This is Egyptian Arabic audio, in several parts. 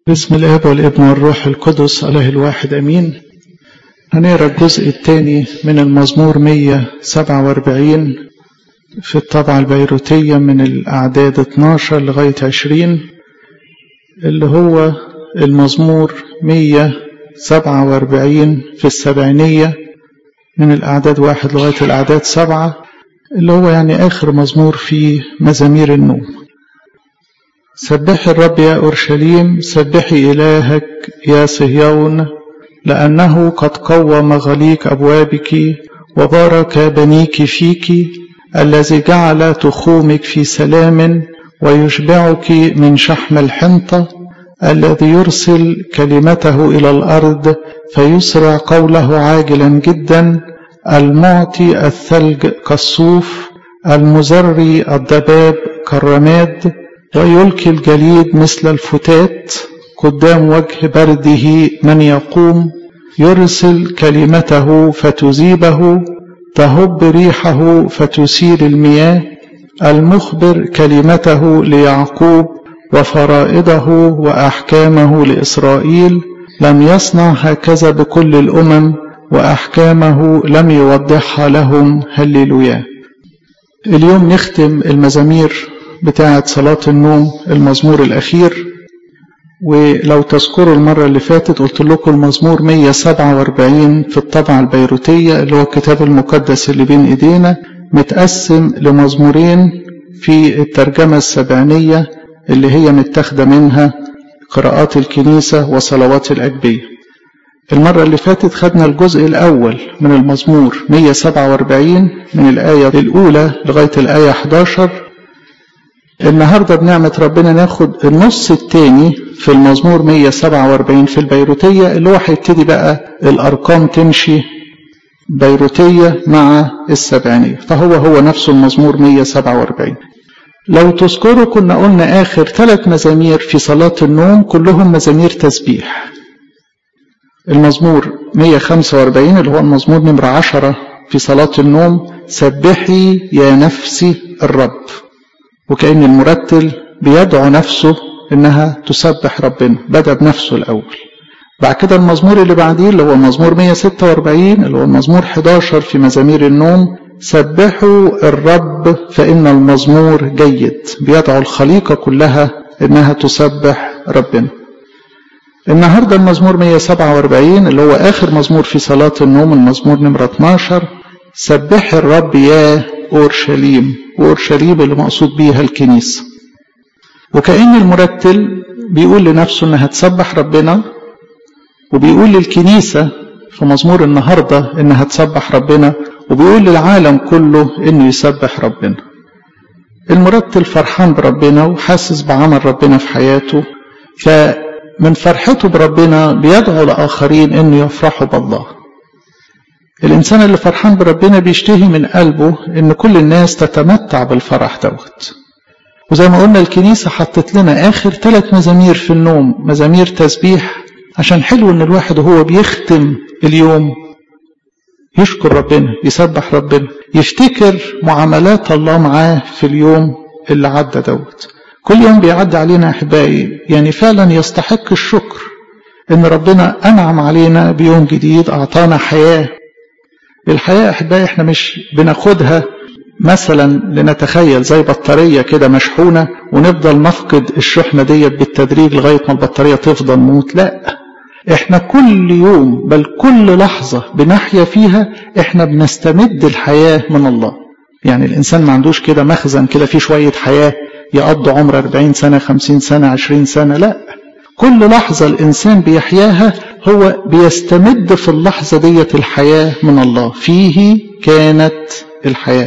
بسم الاب والابن والروح القدس اله الواحد امين هنقرا الجزء الثاني من المزمور 147 في الطبعة البيروتية من الأعداد 12 لغاية 20 اللي هو المزمور 147 في السبعينية من الأعداد واحد لغاية الأعداد سبعة اللي هو يعني آخر مزمور في مزامير النوم سبحي الرب يا أورشليم سبحي إلهك يا صهيون لأنه قد قوم غليق أبوابك وبارك بنيك فيك الذي جعل تخومك في سلام ويشبعك من شحم الحنطة الذي يرسل كلمته إلى الأرض فيسرع قوله عاجلا جدا المعطي الثلج كالصوف المزري الضباب كالرماد ويلقي الجليد مثل الفتات قدام وجه برده من يقوم يرسل كلمته فتذيبه تهب ريحه فتثير المياه المخبر كلمته ليعقوب وفرائضه واحكامه لاسرائيل لم يصنع هكذا بكل الامم واحكامه لم يوضحها لهم هللويا اليوم نختم المزامير بتاعة صلاة النوم المزمور الأخير ولو تذكروا المرة اللي فاتت قلت لكم المزمور 147 في الطبعة البيروتية اللي هو الكتاب المقدس اللي بين إيدينا متقسم لمزمورين في الترجمة السبعينية اللي هي متاخدة منها قراءات الكنيسة وصلوات الأجبية المرة اللي فاتت خدنا الجزء الأول من المزمور 147 من الآية الأولى لغاية الآية 11 النهاردة بنعمة ربنا ناخد النص التاني في المزمور 147 في البيروتية اللي هو هيبتدي بقى الأرقام تمشي بيروتية مع السبعينية فهو هو نفسه المزمور 147 لو تذكروا كنا قلنا آخر ثلاث مزامير في صلاة النوم كلهم مزامير تسبيح المزمور 145 اللي هو المزمور نمرة 10 في صلاة النوم سبحي يا نفسي الرب وكأن المرتل بيدعو نفسه إنها تسبح ربنا بدأ بنفسه الأول بعد كده المزمور اللي بعديه اللي هو مزمور 146 اللي هو المزمور 11 في مزامير النوم سبحوا الرب فإن المزمور جيد بيدعو الخليقة كلها إنها تسبح ربنا النهاردة المزمور 147 اللي هو آخر مزمور في صلاة النوم المزمور نمرة 12 سبح الرب يا أورشليم وأورشليم اللي مقصود بيها الكنيسة وكأن المرتل بيقول لنفسه إنها تسبح ربنا وبيقول للكنيسة في مزمور النهاردة إنها تسبح ربنا وبيقول للعالم كله إنه يسبح ربنا المرتل فرحان بربنا وحاسس بعمل ربنا في حياته فمن فرحته بربنا بيدعو الآخرين إنه يفرحوا بالله الإنسان اللي فرحان بربنا بيشتهي من قلبه إن كل الناس تتمتع بالفرح دوت وزي ما قلنا الكنيسة حطت لنا آخر ثلاث مزامير في النوم مزامير تسبيح عشان حلو إن الواحد وهو بيختم اليوم يشكر ربنا يسبح ربنا يفتكر معاملات الله معاه في اليوم اللي عدى دوت كل يوم بيعدي علينا أحبائي يعني فعلا يستحق الشكر إن ربنا أنعم علينا بيوم جديد أعطانا حياة الحياة أحبائي إحنا مش بناخدها مثلا لنتخيل زي بطارية كده مشحونة ونفضل نفقد الشحنة ديت بالتدريج لغاية ما البطارية تفضل موت لا احنا كل يوم بل كل لحظة بنحيا فيها احنا بنستمد الحياة من الله يعني الإنسان ما عندوش كده مخزن كده فيه شوية حياة يقضي عمر 40 سنة 50 سنة 20 سنة لا كل لحظة الإنسان بيحياها هو بيستمد في اللحظة ديت الحياة من الله فيه كانت الحياة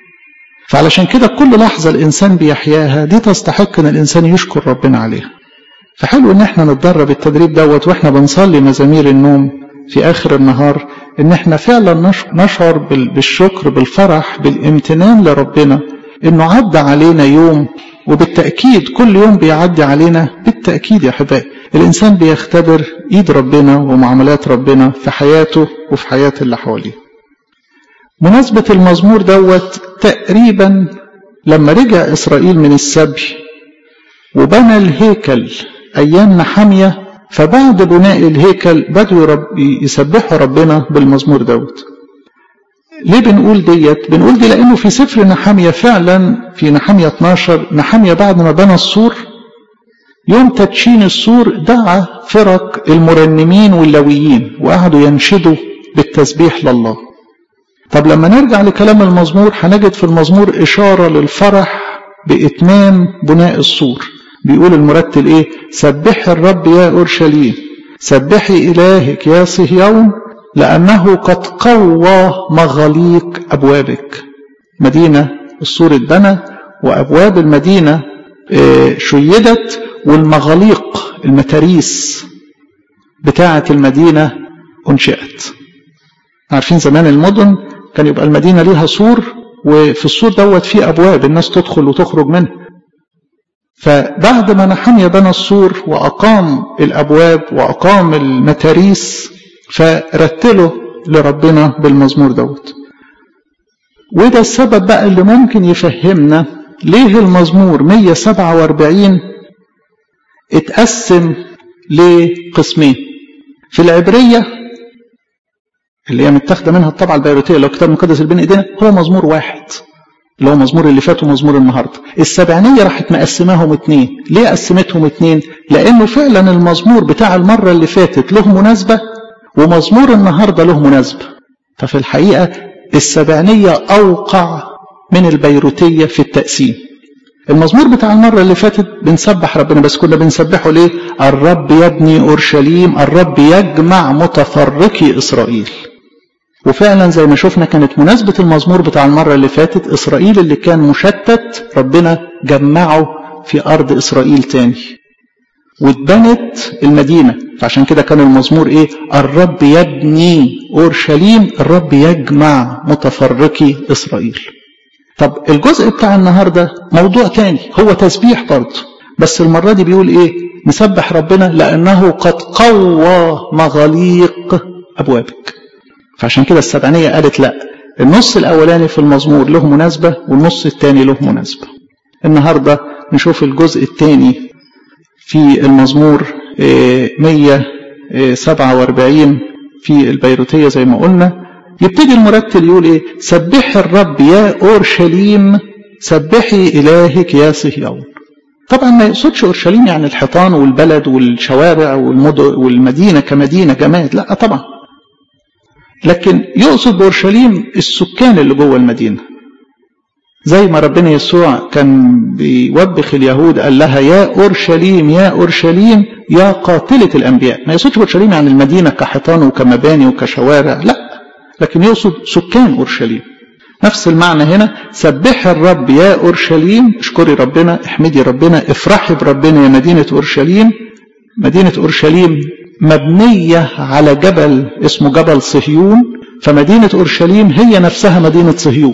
فعلشان كده كل لحظة الإنسان بيحياها دي تستحق إن الإنسان يشكر ربنا عليها فحلو إن احنا نتدرب التدريب دوت واحنا بنصلي مزامير النوم في آخر النهار إن احنا فعلا نشعر بالشكر بالفرح بالامتنان لربنا إنه عدى علينا يوم وبالتأكيد كل يوم بيعدي علينا بالتأكيد يا حبايبي الإنسان بيختبر إيد ربنا ومعاملات ربنا في حياته وفي حياة اللي حواليه مناسبة المزمور دوت تقريبا لما رجع إسرائيل من السبي وبنى الهيكل أيام نحمية فبعد بناء الهيكل بدوا رب يسبحوا ربنا بالمزمور دوت ليه بنقول ديت بنقول دي لأنه في سفر نحمية فعلا في نحمية 12 نحمية بعد ما بنى السور يوم تدشين السور دعا فرق المرنمين واللويين وقعدوا ينشدوا بالتسبيح لله طب لما نرجع لكلام المزمور هنجد في المزمور إشارة للفرح بإتمام بناء السور بيقول المرتل إيه سبح الرب يا أورشليم سبحي إلهك يا صهيون لأنه قد قوى مغاليق أبوابك مدينة السور اتبنى وأبواب المدينة شيدت والمغاليق المتاريس بتاعة المدينة أنشئت عارفين زمان المدن كان يبقى المدينة ليها سور وفي السور دوت فيه أبواب الناس تدخل وتخرج منه فبعد ما نحمية بنى السور وأقام الأبواب وأقام المتاريس فرتلوا لربنا بالمزمور دوت وده السبب بقى اللي ممكن يفهمنا ليه المزمور 147 اتقسم لقسمين في العبرية اللي هي متاخده منها الطبعه البيروتيه اللي هو الكتاب المقدس اللي بين ايدينا هو مزمور واحد اللي هو مزمور اللي فات ومزمور النهارده السبعينيه راحت مقسماهم اتنين ليه قسمتهم اتنين لانه فعلا المزمور بتاع المره اللي فاتت له مناسبه ومزمور النهارده له مناسبه ففي الحقيقه السبعينيه اوقع من البيروتيه في التقسيم المزمور بتاع المرة اللي فاتت بنسبح ربنا بس كنا بنسبحه ليه الرب يبني أورشليم الرب يجمع متفرقي إسرائيل وفعلا زي ما شفنا كانت مناسبة المزمور بتاع المرة اللي فاتت إسرائيل اللي كان مشتت ربنا جمعه في أرض إسرائيل تاني واتبنت المدينة فعشان كده كان المزمور إيه الرب يبني أورشليم الرب يجمع متفرقي إسرائيل طب الجزء بتاع النهاردة موضوع تاني هو تسبيح برضه بس المرة دي بيقول إيه نسبح ربنا لأنه قد قوى مغاليق أبوابك فعشان كده السبعينية قالت لا النص الأولاني في المزمور له مناسبة والنص الثاني له مناسبة النهاردة نشوف الجزء الثاني في المزمور 147 في البيروتية زي ما قلنا يبتدي المرتل يقول ايه سبح الرب يا أورشليم سبحي إلهك يا صهيون طبعا ما يقصدش أورشليم يعني الحيطان والبلد والشوارع والمدينة كمدينة جماد لا طبعا لكن يقصد بأورشليم السكان اللي جوه المدينة زي ما ربنا يسوع كان بيوبخ اليهود قال لها يا أورشليم يا أورشليم يا قاتلة الأنبياء ما يقصدش أورشليم يعني المدينة كحيطان وكمباني وكشوارع لا لكن يقصد سكان أورشليم نفس المعنى هنا سبح الرب يا أورشليم اشكري ربنا احمدي ربنا افرحي بربنا يا مدينة أورشليم مدينة أورشليم مبنية على جبل اسمه جبل صهيون فمدينة أورشليم هي نفسها مدينة صهيون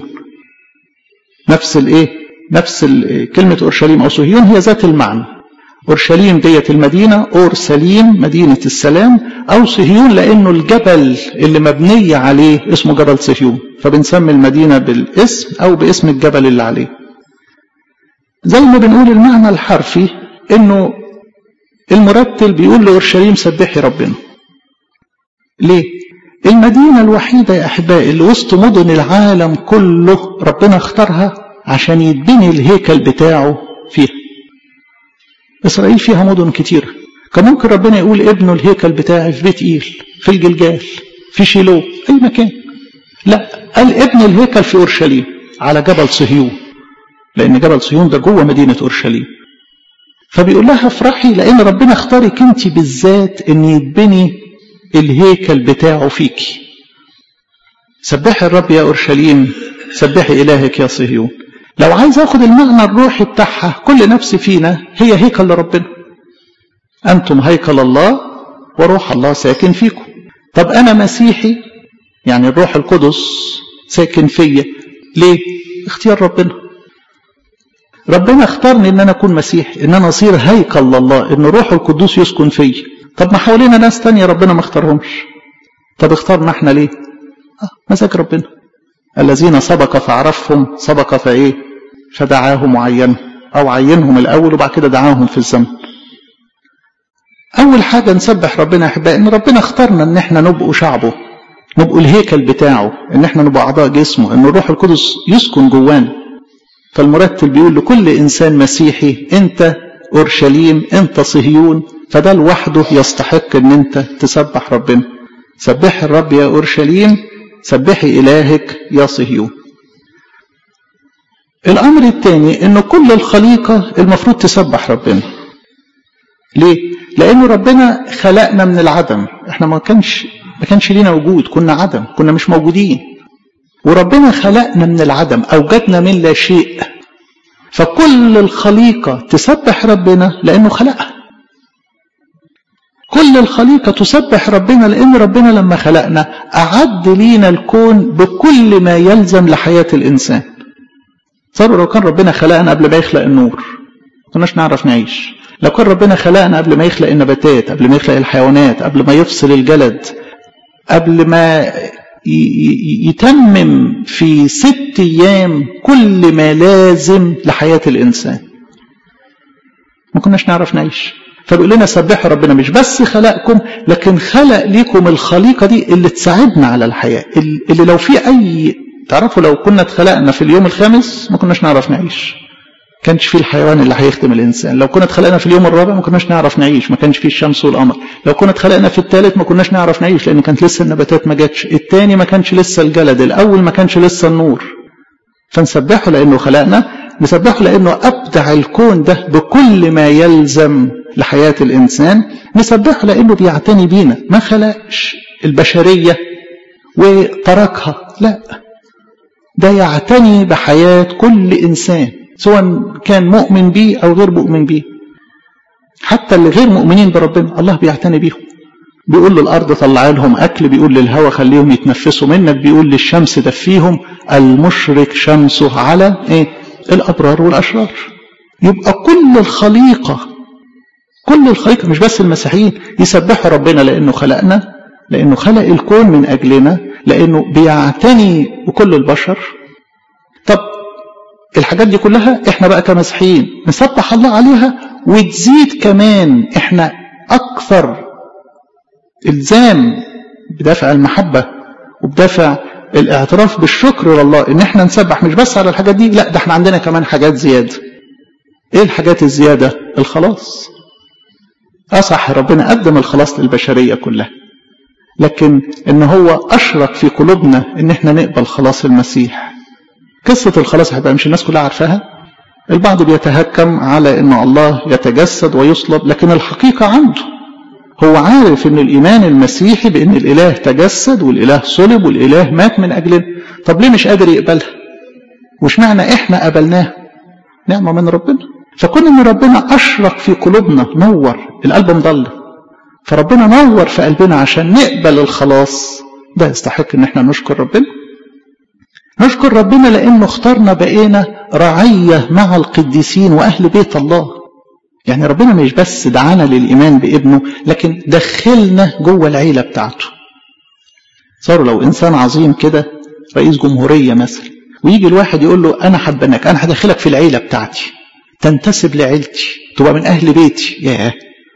نفس الايه نفس كلمة أورشليم أو صهيون هي ذات المعنى أورشليم ديت المدينة أورسليم مدينة السلام أو صهيون لأنه الجبل اللي مبنية عليه اسمه جبل صهيون فبنسمي المدينة بالاسم أو باسم الجبل اللي عليه زي ما بنقول المعنى الحرفي إنه المرتل بيقول لأورشليم سبحي ربنا ليه؟ المدينة الوحيدة يا أحبائي اللي وسط مدن العالم كله ربنا اختارها عشان يتبني الهيكل بتاعه فيها إسرائيل فيها مدن كتيرة كان ممكن ربنا يقول ابنوا الهيكل بتاعي في بيت إيل في الجلجال في شيلو أي مكان لا قال ابن الهيكل في أورشليم على جبل صهيون لأن جبل صهيون ده جوه مدينة أورشليم فبيقول لها افرحي لأن ربنا اختارك أنت بالذات أن يتبني الهيكل بتاعه فيكي سبحي الرب يا أورشليم سبحي إلهك يا صهيون لو عايز اخد المعنى الروحي بتاعها كل نفس فينا هي هيكل لربنا انتم هيكل الله وروح الله ساكن فيكم طب انا مسيحي يعني الروح القدس ساكن فيا ليه اختيار ربنا ربنا اختارني ان انا اكون مسيحي ان انا اصير هيكل لله ان الروح القدس يسكن فيا طب ما حوالينا ناس تانية ربنا ما اختارهمش طب اختارنا احنا ليه اه مزاج ربنا الذين سبق فعرفهم سبق فايه فدعاهم وعينهم او عينهم الاول وبعد كده دعاهم في الزمن أول حاجة نسبح ربنا يا أحبائي إن ربنا اختارنا إن إحنا نبقوا شعبه نبقوا الهيكل بتاعه إن إحنا نبقى أعضاء جسمه إن الروح القدس يسكن جوانا فالمرتل بيقول لكل إنسان مسيحي أنت أورشليم أنت صهيون فده لوحده يستحق إن أنت تسبح ربنا سبح الرب يا أورشليم سبحي إلهك يا صهيون الأمر الثاني إن كل الخليقة المفروض تسبح ربنا ليه؟ لأنه ربنا خلقنا من العدم احنا ما كانش ما كانش لينا وجود كنا عدم كنا مش موجودين وربنا خلقنا من العدم أوجدنا من لا شيء فكل الخليقة تسبح ربنا لأنه خلقها كل الخليقة تسبح ربنا لأن ربنا لما خلقنا أعد لينا الكون بكل ما يلزم لحياة الإنسان صاروا لو كان ربنا خلقنا قبل ما يخلق النور كناش نعرف نعيش لو كان ربنا خلقنا قبل ما يخلق النباتات قبل ما يخلق الحيوانات قبل ما يفصل الجلد قبل ما يتمم في ست أيام كل ما لازم لحياة الإنسان ما كناش نعرف نعيش فبيقول لنا سبحوا ربنا مش بس خلقكم لكن خلق ليكم الخليقة دي اللي تساعدنا على الحياة اللي لو في أي تعرفوا لو كنا اتخلقنا في اليوم الخامس ما كناش نعرف نعيش كانش فيه الحيوان اللي هيخدم الانسان لو كنا اتخلقنا في اليوم الرابع ما كناش نعرف نعيش ما كانش فيه الشمس والقمر لو كنا اتخلقنا في الثالث ما كناش نعرف نعيش لان كانت لسه النباتات ما جاتش الثاني ما كانش لسه الجلد الاول ما كانش لسه النور فنسبحه لانه خلقنا نسبحه لانه ابدع الكون ده بكل ما يلزم لحياه الانسان نسبحه لانه بيعتني بينا ما خلقش البشريه وتركها لا ده يعتني بحياه كل انسان سواء كان مؤمن بيه أو غير مؤمن بيه حتى اللي غير مؤمنين بربنا الله بيعتني بيهم بيقول للأرض طلع لهم أكل بيقول للهواء خليهم يتنفسوا منك بيقول للشمس دفيهم المشرق شمسه على إيه؟ الأبرار والأشرار يبقى كل الخليقة كل الخليقة مش بس المسيحيين يسبحوا ربنا لأنه خلقنا لأنه خلق الكون من أجلنا لأنه بيعتني بكل البشر طب الحاجات دي كلها احنا بقى كمسيحيين نسبح الله عليها وتزيد كمان احنا اكثر الزام بدافع المحبة وبدافع الاعتراف بالشكر لله ان احنا نسبح مش بس على الحاجات دي لا ده احنا عندنا كمان حاجات زيادة ايه الحاجات الزيادة الخلاص اصح ربنا قدم الخلاص للبشرية كلها لكن ان هو اشرك في قلوبنا ان احنا نقبل خلاص المسيح قصة الخلاص هتبقى مش الناس كلها عارفاها البعض بيتهكم على ان الله يتجسد ويصلب لكن الحقيقة عنده هو عارف ان الايمان المسيحي بان الاله تجسد والاله صلب والاله مات من اجلنا طب ليه مش قادر يقبلها وش معنى احنا قبلناها نعمة من ربنا فكون ان ربنا اشرق في قلوبنا نور القلب مضل فربنا نور في قلبنا عشان نقبل الخلاص ده يستحق ان احنا نشكر ربنا نشكر ربنا لأنه اختارنا بقينا رعية مع القديسين وأهل بيت الله يعني ربنا مش بس دعانا للإيمان بابنه لكن دخلنا جوه العيلة بتاعته صاروا لو إنسان عظيم كده رئيس جمهورية مثلا ويجي الواحد يقول له أنا حبناك أنا هدخلك في العيلة بتاعتي تنتسب لعيلتي تبقى من أهل بيتي ياه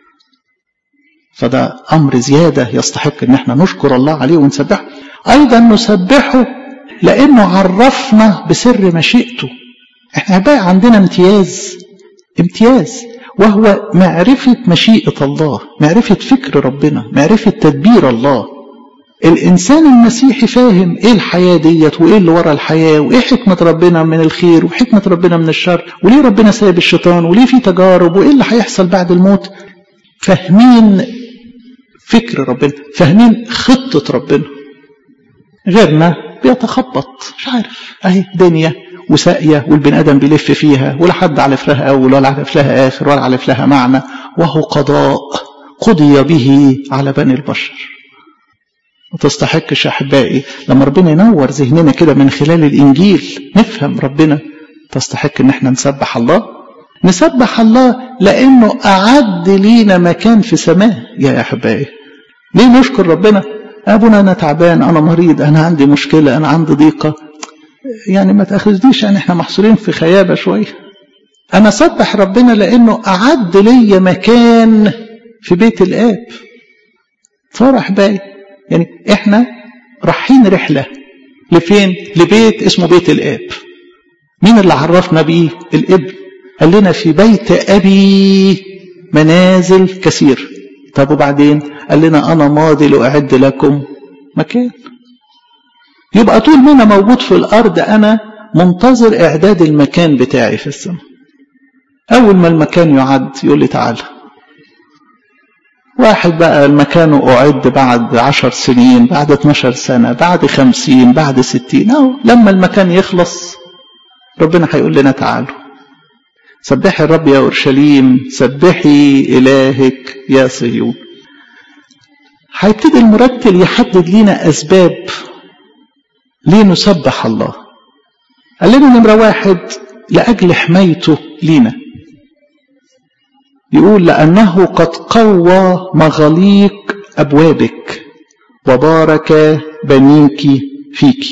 فده أمر زيادة يستحق إن احنا نشكر الله عليه ونسبحه أيضا نسبحه لأنه عرفنا بسر مشيئته احنا بقى عندنا امتياز امتياز وهو معرفة مشيئة الله معرفة فكر ربنا معرفة تدبير الله الإنسان المسيحي فاهم إيه الحياة ديت وإيه اللي ورا الحياة وإيه حكمة ربنا من الخير وحكمة ربنا من الشر وليه ربنا سايب الشيطان وليه في تجارب وإيه اللي هيحصل بعد الموت فاهمين فكر ربنا فاهمين خطة ربنا غيرنا بيتخبط مش عارف اهي دنيا وساقية والبني آدم بيلف فيها ولا حد عارف لها أول ولا عارف لها آخر ولا عارف لها معنى وهو قضاء قضي به على بني البشر ما تستحقش أحبائي لما ربنا ينور ذهننا كده من خلال الإنجيل نفهم ربنا تستحق إن احنا نسبح الله نسبح الله لأنه أعد لينا مكان في سماه يا أحبائي ليه نشكر ربنا أبونا أنا تعبان أنا مريض أنا عندي مشكلة أنا عندي ضيقة يعني ما تأخذنيش يعني احنا محصورين في خيابة شوية أنا سبح ربنا لأنه أعد لي مكان في بيت الآب فرح باي يعني احنا رايحين رحلة لفين لبيت اسمه بيت الآب مين اللي عرفنا بيه الابن قال لنا في بيت أبي منازل كثير طب وبعدين قال لنا أنا ماضي لأعد لكم مكان يبقى طول ما أنا موجود في الأرض أنا منتظر إعداد المكان بتاعي في السماء أول ما المكان يعد يقول لي تعالى واحد بقى المكان أعد بعد عشر سنين بعد 12 سنة بعد خمسين بعد ستين أو لما المكان يخلص ربنا هيقول لنا تعالوا سبحي الرب يا أورشليم سبحي إلهك يا صهيون هيبتدي المرتل يحدد لنا أسباب ليه نسبح الله قال لنا نمرة واحد لأجل حمايته لينا يقول لأنه قد قوى مغاليق أبوابك وبارك بنيك فيك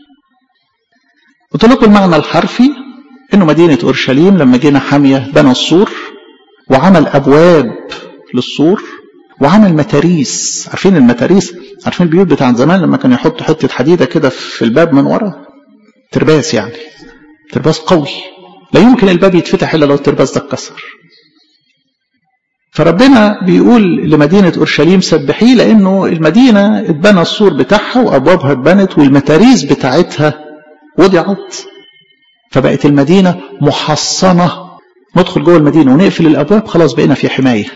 قلت لكم المعنى الحرفي انه مدينة اورشليم لما جينا حامية بنى السور وعمل ابواب للسور وعمل متاريس عارفين المتاريس عارفين البيوت بتاع زمان لما كانوا يحطوا حتة حديدة كده في الباب من ورا ترباس يعني ترباس قوي لا يمكن الباب يتفتح الا لو الترباس ده اتكسر فربنا بيقول لمدينة أورشليم سبحيه لأنه المدينة اتبنى السور بتاعها وأبوابها اتبنت والمتاريس بتاعتها وضعت فبقت المدينة محصنة ندخل جوه المدينة ونقفل الأبواب خلاص بقينا في حماية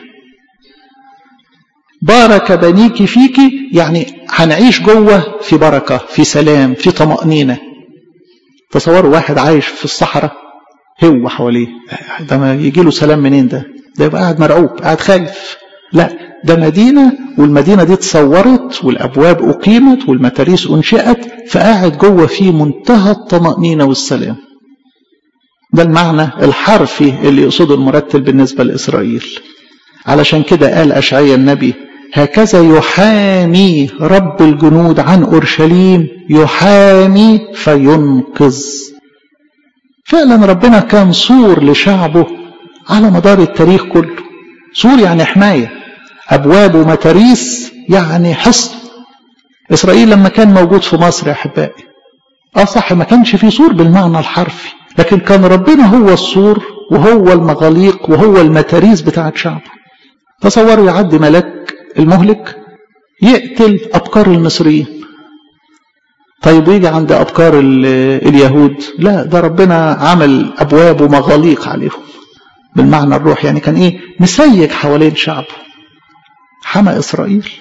بارك بنيك فيك يعني هنعيش جوه في بركة في سلام في طمأنينة تصوروا واحد عايش في الصحراء هو حواليه ده ما يجي له سلام منين ده ده يبقى قاعد مرعوب قاعد خايف لا ده مدينة والمدينة دي اتصورت والأبواب أقيمت والمتاريس أنشئت فقاعد جوه في منتهى الطمأنينة والسلام ده المعنى الحرفي اللي يقصده المرتل بالنسبة لإسرائيل علشان كده قال أشعيا النبي هكذا يحامي رب الجنود عن أورشليم يحامي فينقذ فعلا ربنا كان صور لشعبه على مدار التاريخ كله سور يعني حماية أبواب ومتاريس يعني حصن إسرائيل لما كان موجود في مصر يا أحبائي أه صح ما كانش فيه سور بالمعنى الحرفي لكن كان ربنا هو السور وهو المغاليق وهو المتاريس بتاعت شعبه تصوروا يعدي ملاك المهلك يقتل أبكار المصريين طيب ويجي عند أبكار اليهود لا ده ربنا عمل أبواب ومغاليق عليهم بالمعنى الروح يعني كان ايه مسيج حوالين شعبه حمى اسرائيل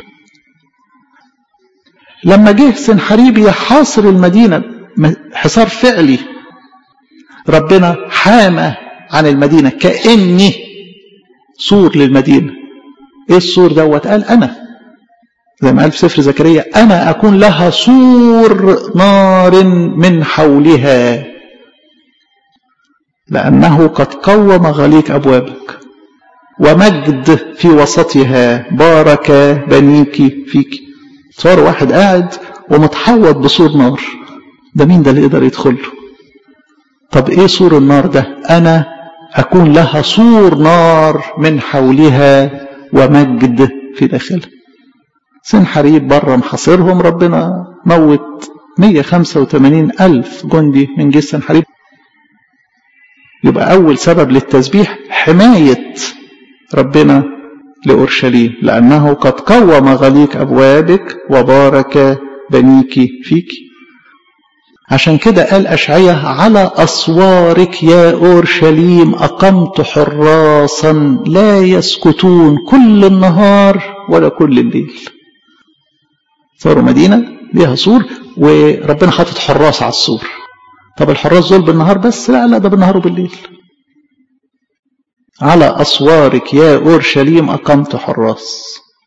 لما جه سنحريب يحاصر المدينة حصار فعلي ربنا حامى عن المدينة كأني سور للمدينة ايه السور دوت قال انا زي ما قال في سفر زكريا انا اكون لها سور نار من حولها لأنه قد قوم غليك أبوابك ومجد في وسطها بارك بنيك فيك صار واحد قاعد ومتحوط بسور نار ده مين ده اللي يقدر يدخل له طب ايه سور النار ده انا اكون لها سور نار من حولها ومجد في داخلها سنحريب بره محاصرهم ربنا موت 185 ألف جندي من جيش سنحريب يبقى أول سبب للتسبيح حماية ربنا لأورشليم لأنه قد قوم غليك أبوابك وبارك بنيك فيك عشان كده قال أشعية على أسوارك يا أورشليم أقمت حراسا لا يسكتون كل النهار ولا كل الليل صاروا مدينة ليها سور وربنا حاطط حراس على السور طب الحراس دول بالنهار بس لا لا ده بالنهار وبالليل على أسوارك يا أورشليم أقمت حراس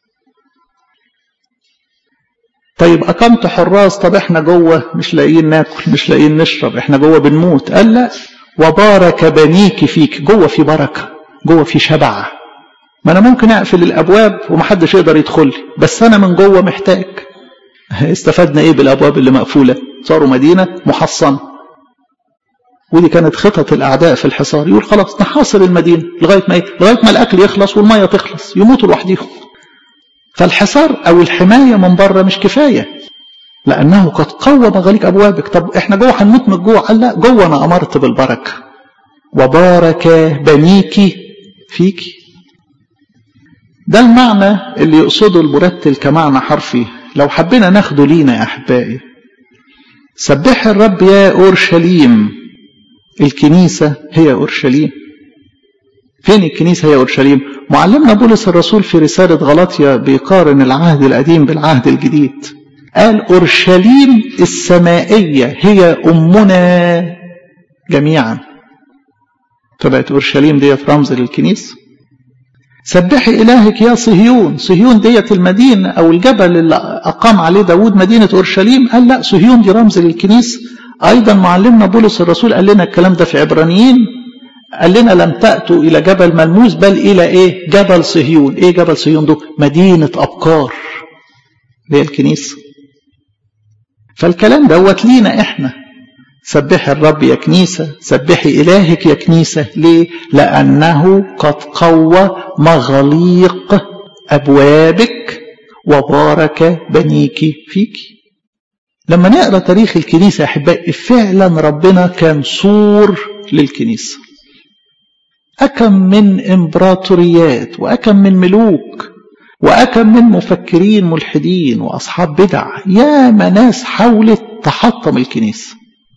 طيب أقمت حراس طب احنا جوه مش لاقيين ناكل مش لاقيين نشرب احنا جوه بنموت قال لا وبارك بنيك فيك جوه في بركة جوه في شبع ما انا ممكن اقفل الابواب ومحدش يقدر يدخل لي بس انا من جوه محتاج استفدنا ايه بالابواب اللي مقفوله صاروا مدينه محصنه ودي كانت خطط الأعداء في الحصار يقول خلاص نحاصر المدينة لغاية ما لغاية ما الأكل يخلص والمية تخلص يموتوا لوحديهم فالحصار أو الحماية من بره مش كفاية لأنه قد قوى مغاليق أبوابك طب إحنا جوه هنموت من الجوع قال لا جوه أنا أمرت بالبركة وبارك بنيك فيك ده المعنى اللي يقصده المرتل كمعنى حرفي لو حبينا ناخده لينا يا أحبائي سبح الرب يا أورشليم الكنيسة هي أورشليم فين الكنيسة هي أورشليم معلمنا بولس الرسول في رسالة غلطية بيقارن العهد القديم بالعهد الجديد قال أورشليم السمائية هي أمنا جميعا فبقت أورشليم ديت رمز للكنيسة سبحي إلهك يا صهيون صهيون ديت المدينة أو الجبل اللي أقام عليه داود مدينة أورشليم قال لا صهيون دي رمز للكنيسة أيضا معلمنا بولس الرسول قال لنا الكلام ده في عبرانيين قال لنا لم تأتوا إلى جبل ملموس بل إلى إيه جبل صهيون إيه جبل صهيون ده مدينة أبكار اللي هي الكنيسة فالكلام دوت لينا إحنا سبحي الرب يا كنيسة سبحي إلهك يا كنيسة ليه لأنه قد قوى مغاليق أبوابك وبارك بنيك فيك لما نقرأ تاريخ الكنيسة يا أحبائي فعلا ربنا كان سور للكنيسة أكم من إمبراطوريات وأكم من ملوك وأكم من مفكرين ملحدين وأصحاب بدع يا ناس حاولت تحطم الكنيسة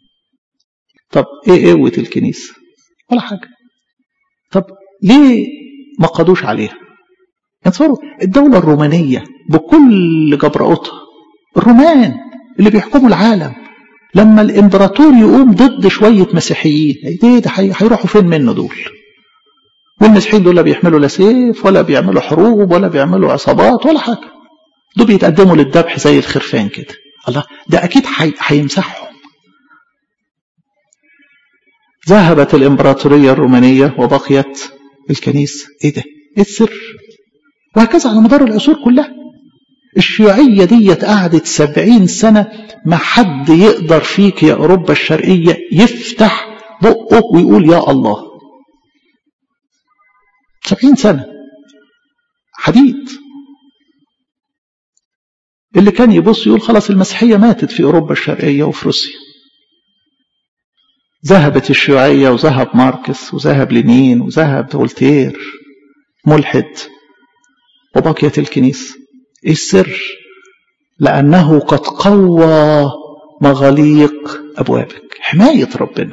طب إيه قوة الكنيسة ولا حاجة طب ليه ما قضوش عليها انتصروا الدولة الرومانية بكل جبروتها الرومان اللي بيحكموا العالم لما الامبراطور يقوم ضد شوية مسيحيين ايه ده هيروحوا فين منه دول والمسيحيين دول لا بيحملوا لا سيف ولا بيعملوا حروب ولا بيعملوا عصابات ولا حاجة دول بيتقدموا للذبح زي الخرفان كده الله ده أكيد هيمسحهم ذهبت الإمبراطورية الرومانية وبقيت الكنيسة إيه ده؟ إيه السر؟ وهكذا على مدار العصور كلها الشيوعية ديت قعدت سبعين سنة ما حد يقدر فيك يا أوروبا الشرقية يفتح بقه ويقول يا الله سبعين سنة حديد اللي كان يبص يقول خلاص المسيحية ماتت في أوروبا الشرقية وفي روسيا ذهبت الشيوعية وذهب ماركس وذهب لينين وذهب فولتير ملحد وبقيت الكنيسة ايه السر لأنه قد قوى مغاليق أبوابك حماية ربنا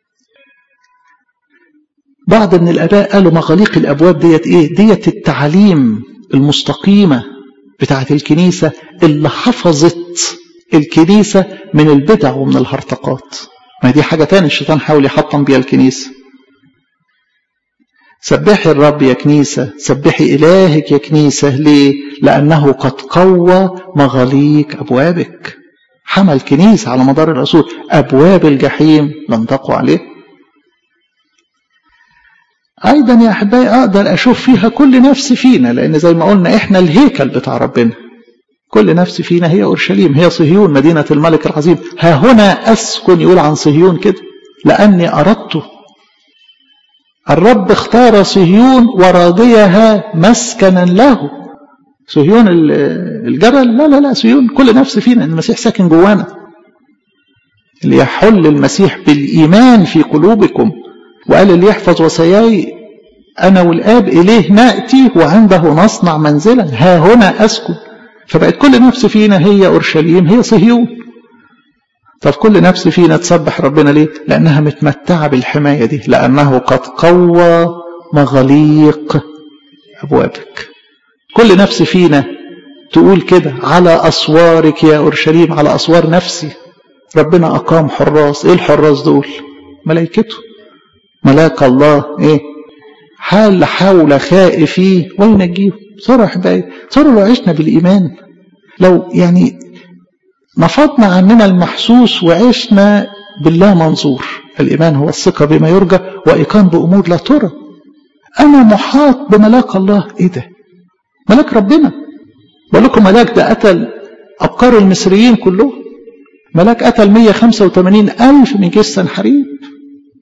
بعض من الآباء قالوا مغاليق الأبواب ديت إيه ديت التعاليم المستقيمة بتاعت الكنيسة اللي حفظت الكنيسة من البدع ومن الهرطقات ما دي حاجة تاني الشيطان حاول يحطم بيها الكنيسة سبحي الرب يا كنيسة سبحي إلهك يا كنيسة ليه لأنه قد قوى مغاليق أبوابك حمى الكنيسة على مدار العصور أبواب الجحيم لم تقوى عليه أيضا يا أحبائي أقدر أشوف فيها كل نفس فينا لأن زي ما قلنا إحنا الهيكل بتاع ربنا كل نفس فينا هي أورشليم هي صهيون مدينة الملك العظيم ها هنا أسكن يقول عن صهيون كده لأني أردت الرب اختار صهيون وراضيها مسكنا له صهيون الجبل لا لا لا صهيون كل نفس فينا المسيح ساكن جوانا ليحل المسيح بالإيمان في قلوبكم وقال اللي يحفظ وصاياي أنا والآب إليه نأتي وعنده نصنع منزلا ها هنا أسكن فبقت كل نفس فينا هي أورشليم هي صهيون طب كل نفس فينا تسبح ربنا ليه لأنها متمتعة بالحماية دي لأنه قد قوى مغاليق أبوابك كل نفس فينا تقول كده على أسوارك يا أورشليم على أسوار نفسي ربنا أقام حراس إيه الحراس دول ملائكته ملاك الله إيه حال حول خائفيه وينجيه صاروا أحبائي صاروا لو عشنا بالإيمان لو يعني نفضنا عننا المحسوس وعشنا بالله منظور الإيمان هو الثقة بما يرجى وإيقان بأمور لا ترى أنا محاط بملاك الله إيه ده ملاك ربنا بقول لكم ملاك ده قتل أبكار المصريين كلهم ملاك قتل 185 ألف من جيش سنحريب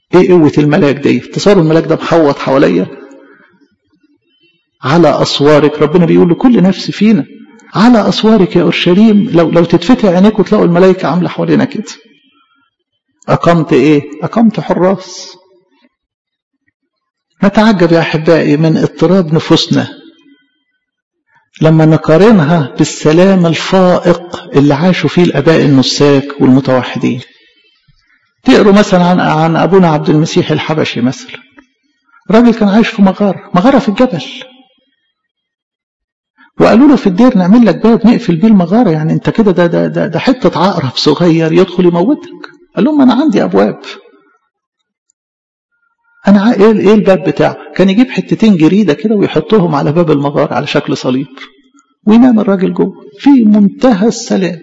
ايه قوة الملاك دي تصوروا الملاك ده محوط حواليا على أسوارك ربنا بيقول لكل نفس فينا على أسوارك يا أورشليم لو لو تتفتح عينيك وتلاقوا الملائكة عاملة حوالينا كده أقمت إيه؟ أقمت حراس نتعجب يا أحبائي من اضطراب نفوسنا لما نقارنها بالسلام الفائق اللي عاشوا فيه الآباء النساك والمتوحدين تقروا مثلا عن عن أبونا عبد المسيح الحبشي مثلا راجل كان عايش في مغارة مغارة في الجبل وقالوا له في الدير نعمل لك باب نقفل بيه المغارة يعني انت كده ده, ده, ده, ده حتة عقرب صغير يدخل يموتك قال لهم انا عندي ابواب انا ايه ايه الباب بتاعه كان يجيب حتتين جريده كده ويحطهم على باب المغارة على شكل صليب وينام الراجل جوه في منتهى السلام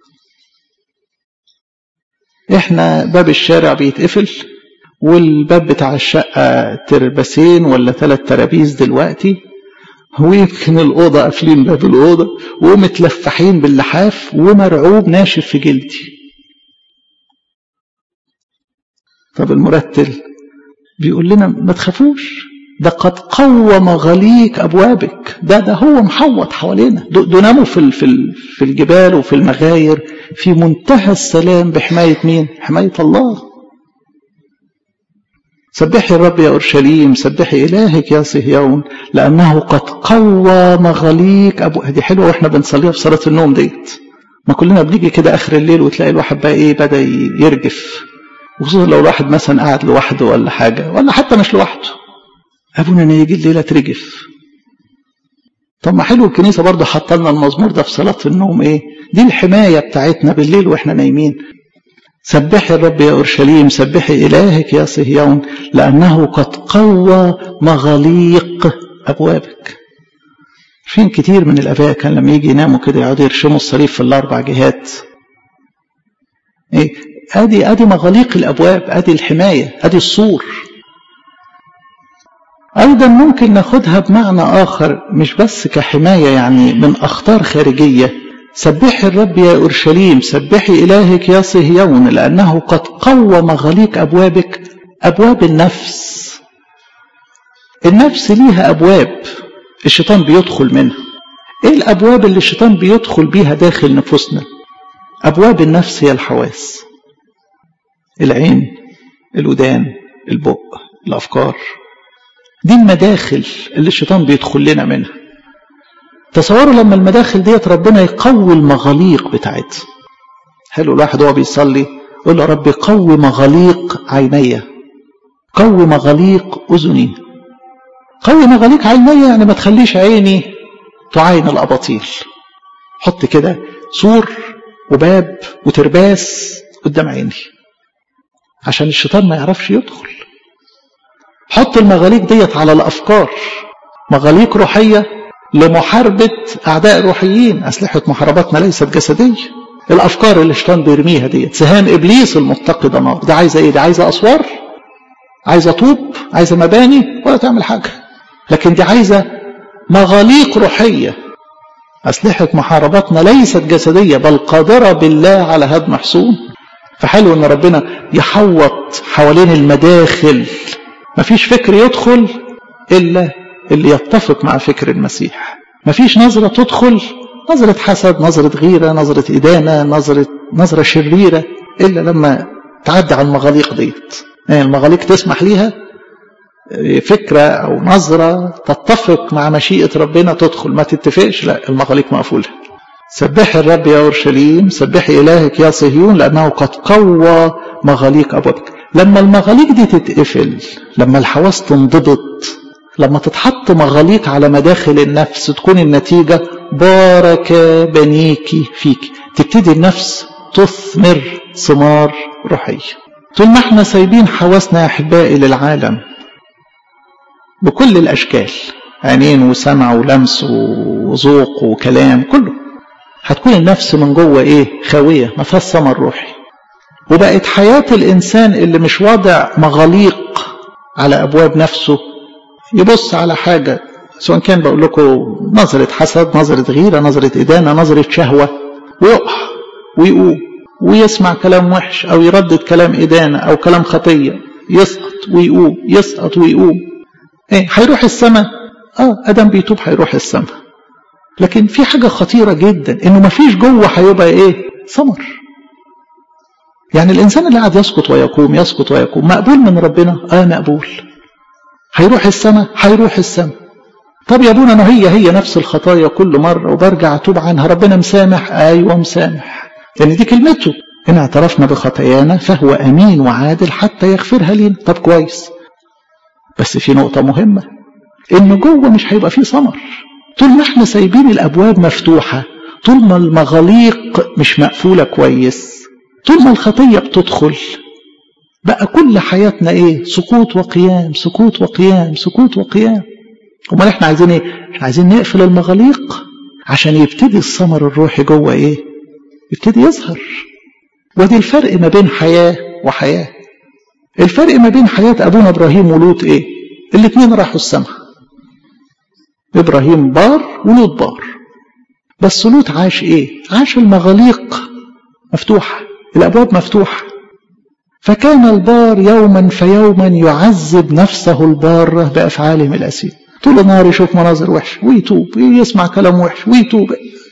احنا باب الشارع بيتقفل والباب بتاع الشقة تربسين ولا ثلاث ترابيز دلوقتي ويمكن الأوضة قافلين باب الأوضة ومتلفحين باللحاف ومرعوب ناشف في جلدي طب المرتل بيقول لنا ما تخافوش ده قد قوم غليك أبوابك ده ده هو محوط حوالينا دونامه في في في الجبال وفي المغاير في منتهى السلام بحماية مين؟ حماية الله سبحي الرب يا أورشليم سبحي إلهك يا صهيون لأنه قد قوى مغاليك أبو دي حلوة وإحنا بنصليها في صلاة النوم ديت ما كلنا بنيجي كده آخر الليل وتلاقي الواحد بقى إيه بدأ يرجف وخصوصا لو الواحد مثلا قاعد لوحده ولا حاجة ولا حتى مش لوحده أبونا أنا يجي الليلة ترجف طب ما حلو الكنيسة برضه حاطه لنا المزمور ده في صلاة النوم إيه دي الحماية بتاعتنا بالليل وإحنا نايمين سبحي الرب يا أورشليم سبحي إلهك يا صهيون لأنه قد قوى مغاليق أبوابك فين كتير من الآباء كان لما يجي يناموا كده يقعدوا يرشموا الصليب في الأربع جهات إيه أدي أدي مغاليق الأبواب أدي الحماية أدي السور أيضا ممكن ناخدها بمعنى آخر مش بس كحماية يعني من أخطار خارجية سبحي الرب يا أورشليم سبحي إلهك يا صهيون لأنه قد قوى مغاليق أبوابك أبواب النفس النفس ليها أبواب الشيطان بيدخل منها إيه الأبواب اللي الشيطان بيدخل بيها داخل نفوسنا أبواب النفس هي الحواس العين الودان البق الأفكار دي المداخل اللي الشيطان بيدخل لنا منها تصوروا لما المداخل ديت ربنا يقوي المغاليق بتاعتها حلو الواحد وهو بيصلي يقول له ربي قوي مغاليق عيني قوي مغاليق اذني قوي مغاليق عيني يعني ما تخليش عيني تعاين الاباطيل حط كده سور وباب وترباس قدام عيني عشان الشيطان ما يعرفش يدخل حط المغاليق ديت على الافكار مغاليق روحيه لمحاربة أعداء روحيين أسلحة محارباتنا ليست جسدية الأفكار اللي الشيطان بيرميها ديت سهام إبليس المتقدة نار دي عايزة إيه؟ دي عايزة أسوار عايزة طوب عايزة مباني ولا تعمل حاجة لكن دي عايزة مغاليق روحية أسلحة محارباتنا ليست جسدية بل قادرة بالله على هدم حصون فحلو إن ربنا يحوط حوالين المداخل مفيش فكر يدخل إلا اللي يتفق مع فكر المسيح مفيش نظرة تدخل نظرة حسد نظرة غيرة نظرة إدانة نظرة نظرة شريرة إلا لما تعدي على المغاليق ديت يعني المغاليق تسمح ليها فكرة أو نظرة تتفق مع مشيئة ربنا تدخل ما تتفقش لا المغاليق مقفولة سبحي الرب يا أورشليم سبحي إلهك يا صهيون لأنه قد قوى مغاليق أبوابك لما المغاليق دي تتقفل لما الحواس تنضبط لما تتحط مغاليق على مداخل النفس تكون النتيجة بارك بنيك فيك تبتدي النفس تثمر ثمار روحية طول ما احنا سايبين حواسنا يا أحبائي للعالم بكل الأشكال عينين وسمع ولمس وذوق وكلام كله هتكون النفس من جوه ايه خاوية ما فيهاش ثمر روحي وبقت حياة الإنسان اللي مش واضع مغاليق على أبواب نفسه يبص على حاجة سواء كان بقول لكم نظرة حسد نظرة غيرة نظرة إدانة نظرة شهوة ويقع ويقوم ويسمع كلام وحش أو يردد كلام إدانة أو كلام خطية يسقط ويقوم يسقط ويقوم ايه هيروح السماء اه ادم بيتوب هيروح السماء لكن في حاجة خطيرة جدا انه مفيش جوه هيبقى ايه ثمر يعني الانسان اللي قاعد يسقط ويقوم يسقط ويقوم مقبول من ربنا اه مقبول هيروح السماء هيروح السماء طب يا ابونا انا هي هي نفس الخطايا كل مرة وبرجع اتوب عنها ربنا مسامح ايوه مسامح لان يعني دي كلمته ان اعترفنا بخطايانا فهو امين وعادل حتى يغفرها لنا طب كويس بس في نقطة مهمة ان جوه مش هيبقى فيه ثمر طول ما احنا سايبين الابواب مفتوحة طول ما المغاليق مش مقفولة كويس طول ما الخطية بتدخل بقى كل حياتنا ايه سقوط وقيام سقوط وقيام سقوط وقيام امال احنا عايزين ايه احنا عايزين نقفل المغاليق عشان يبتدي الثمر الروحي جوه ايه يبتدي يظهر ودي الفرق ما بين حياة وحياة الفرق ما بين حياة ابونا ابراهيم ولوط ايه الاثنين راحوا السماء ابراهيم بار ولوط بار بس لوط عاش ايه عاش المغاليق مفتوحة الابواب مفتوحة فكان البار يوما فيوما يعذب نفسه البارة بافعالهم الاسيئة طول النهار يشوف مناظر وحشة ويتوب يسمع كلام وحش ويتوب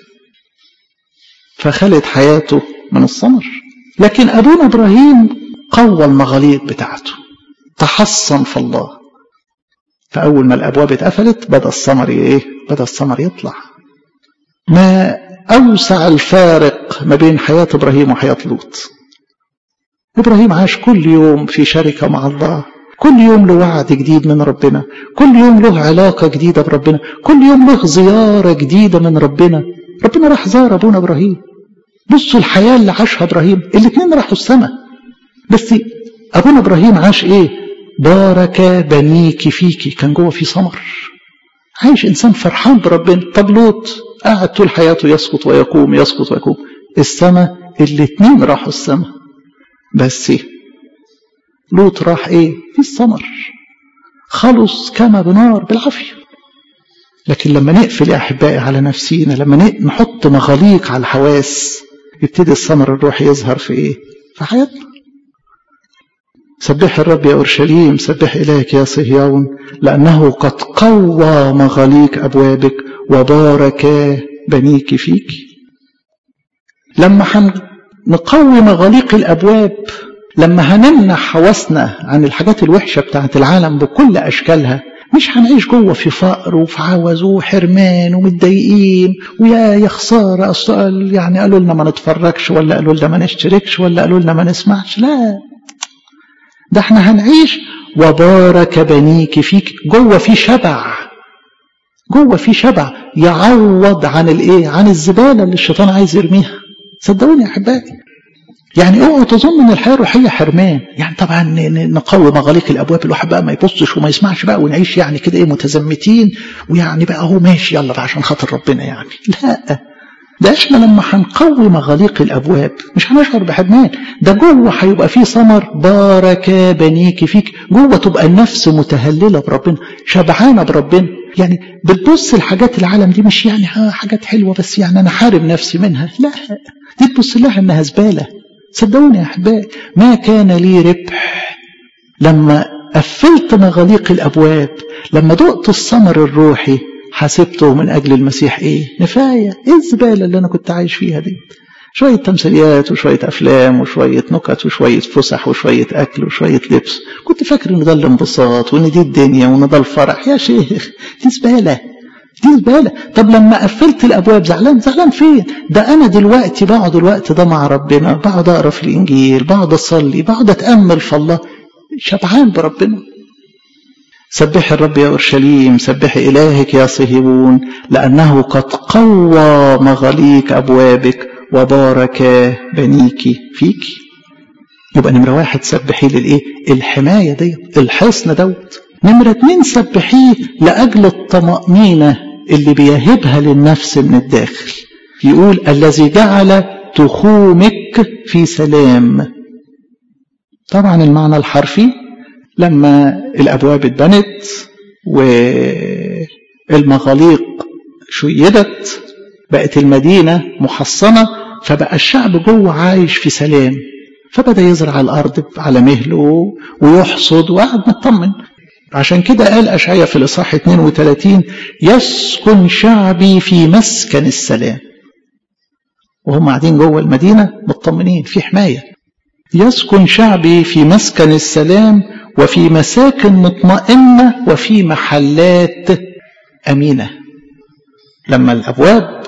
فخلت حياته من الثمر لكن ابونا ابراهيم قوى المغاليق بتاعته تحصن في الله فاول ما الابواب اتقفلت بدا الثمر ايه بدا الثمر يطلع ما اوسع الفارق ما بين حياه ابراهيم وحياه لوط ابراهيم عاش كل يوم في شركه مع الله كل يوم له وعد جديد من ربنا كل يوم له علاقة جديدة بربنا كل يوم له زيارة جديدة من ربنا ربنا راح زار أبونا إبراهيم بصوا الحياة اللي عاشها إبراهيم الاثنين راحوا السماء بس أبونا إبراهيم عاش إيه بارك بنيك فيكي كان جوه في ثمر عايش إنسان فرحان بربنا طب لوط قاعد طول حياته يسقط ويقوم يسقط ويقوم السماء الاثنين راحوا السماء بس إيه لوط راح ايه في الثمر خلص كما بنار بالعافية لكن لما نقفل يا أحبائي على نفسينا لما نحط مغاليق على الحواس يبتدي الثمر الروحي يظهر في ايه في حياتنا سبح الرب يا أورشليم سبح إلهك يا صهيون لأنه قد قوى مغاليق أبوابك وبارك بنيك فيك لما نقوي مغاليق الأبواب لما هنمنع حواسنا عن الحاجات الوحشة بتاعت العالم بكل أشكالها مش هنعيش جوه في فقر وفي عوز وحرمان ومتضايقين ويا يا خسارة أصل يعني قالوا لنا ما نتفرجش ولا قالوا لنا ما نشتركش ولا قالوا لنا ما نسمعش لا ده احنا هنعيش وبارك بنيك فيك جوه في شبع جوه في شبع يعوض عن الايه عن الزبالة اللي الشيطان عايز يرميها صدقوني يا احبائي يعني اوعوا تظن ان الحياه الروحيه حرمان يعني طبعا نقوي مغاليق الابواب الواحد بقى ما يبصش وما يسمعش بقى ونعيش يعني كده ايه متزمتين ويعني بقى هو ماشي يلا بقى عشان خاطر ربنا يعني لا ده احنا لما هنقوي مغاليق الابواب مش هنشعر بحرمان ده جوه هيبقى فيه ثمر بارك بنيك فيك جوه تبقى النفس متهلله بربنا شبعانه بربنا يعني بتبص لحاجات العالم دي مش يعني ها حاجات حلوه بس يعني انا حارم نفسي منها لا دي تبص لها انها زباله صدقوني يا احبائي ما كان لي ربح لما قفلت مغاليق الابواب لما دقت الثمر الروحي حسبته من اجل المسيح ايه نفايه ايه الزباله اللي انا كنت عايش فيها دي شوية تمثيليات وشوية أفلام وشوية نكت وشوية فسح وشوية أكل وشوية لبس كنت فاكر إن ده الانبساط وإن دي الدنيا وإن ده الفرح يا شيخ دي زبالة دي زبالة طب لما قفلت الأبواب زعلان زعلان فين ده أنا دلوقتي بقعد الوقت ده مع ربنا بقعد أقرأ في الإنجيل بقعد أصلي بقعد أتأمل في الله شبعان بربنا سبح الرب يا أورشليم سبح إلهك يا صهيون لأنه قد قوى مغاليك أبوابك وبارك بنيك فيك يبقى نمرة واحد سبحي للإيه الحماية دي الحصن دوت نمرة اتنين سبحيه لأجل الطمأنينة اللي بيهبها للنفس من الداخل يقول الذي جعل تخومك في سلام طبعا المعنى الحرفي لما الأبواب اتبنت والمغاليق شيدت بقت المدينة محصنة فبقى الشعب جوه عايش في سلام فبدأ يزرع الأرض على مهله ويحصد وقعد مطمن عشان كده قال أشعيا في الإصحاح 32 يسكن شعبي في مسكن السلام وهم قاعدين جوه المدينة مطمنين في حماية يسكن شعبي في مسكن السلام وفي مساكن مطمئنة وفي محلات أمينة لما الأبواب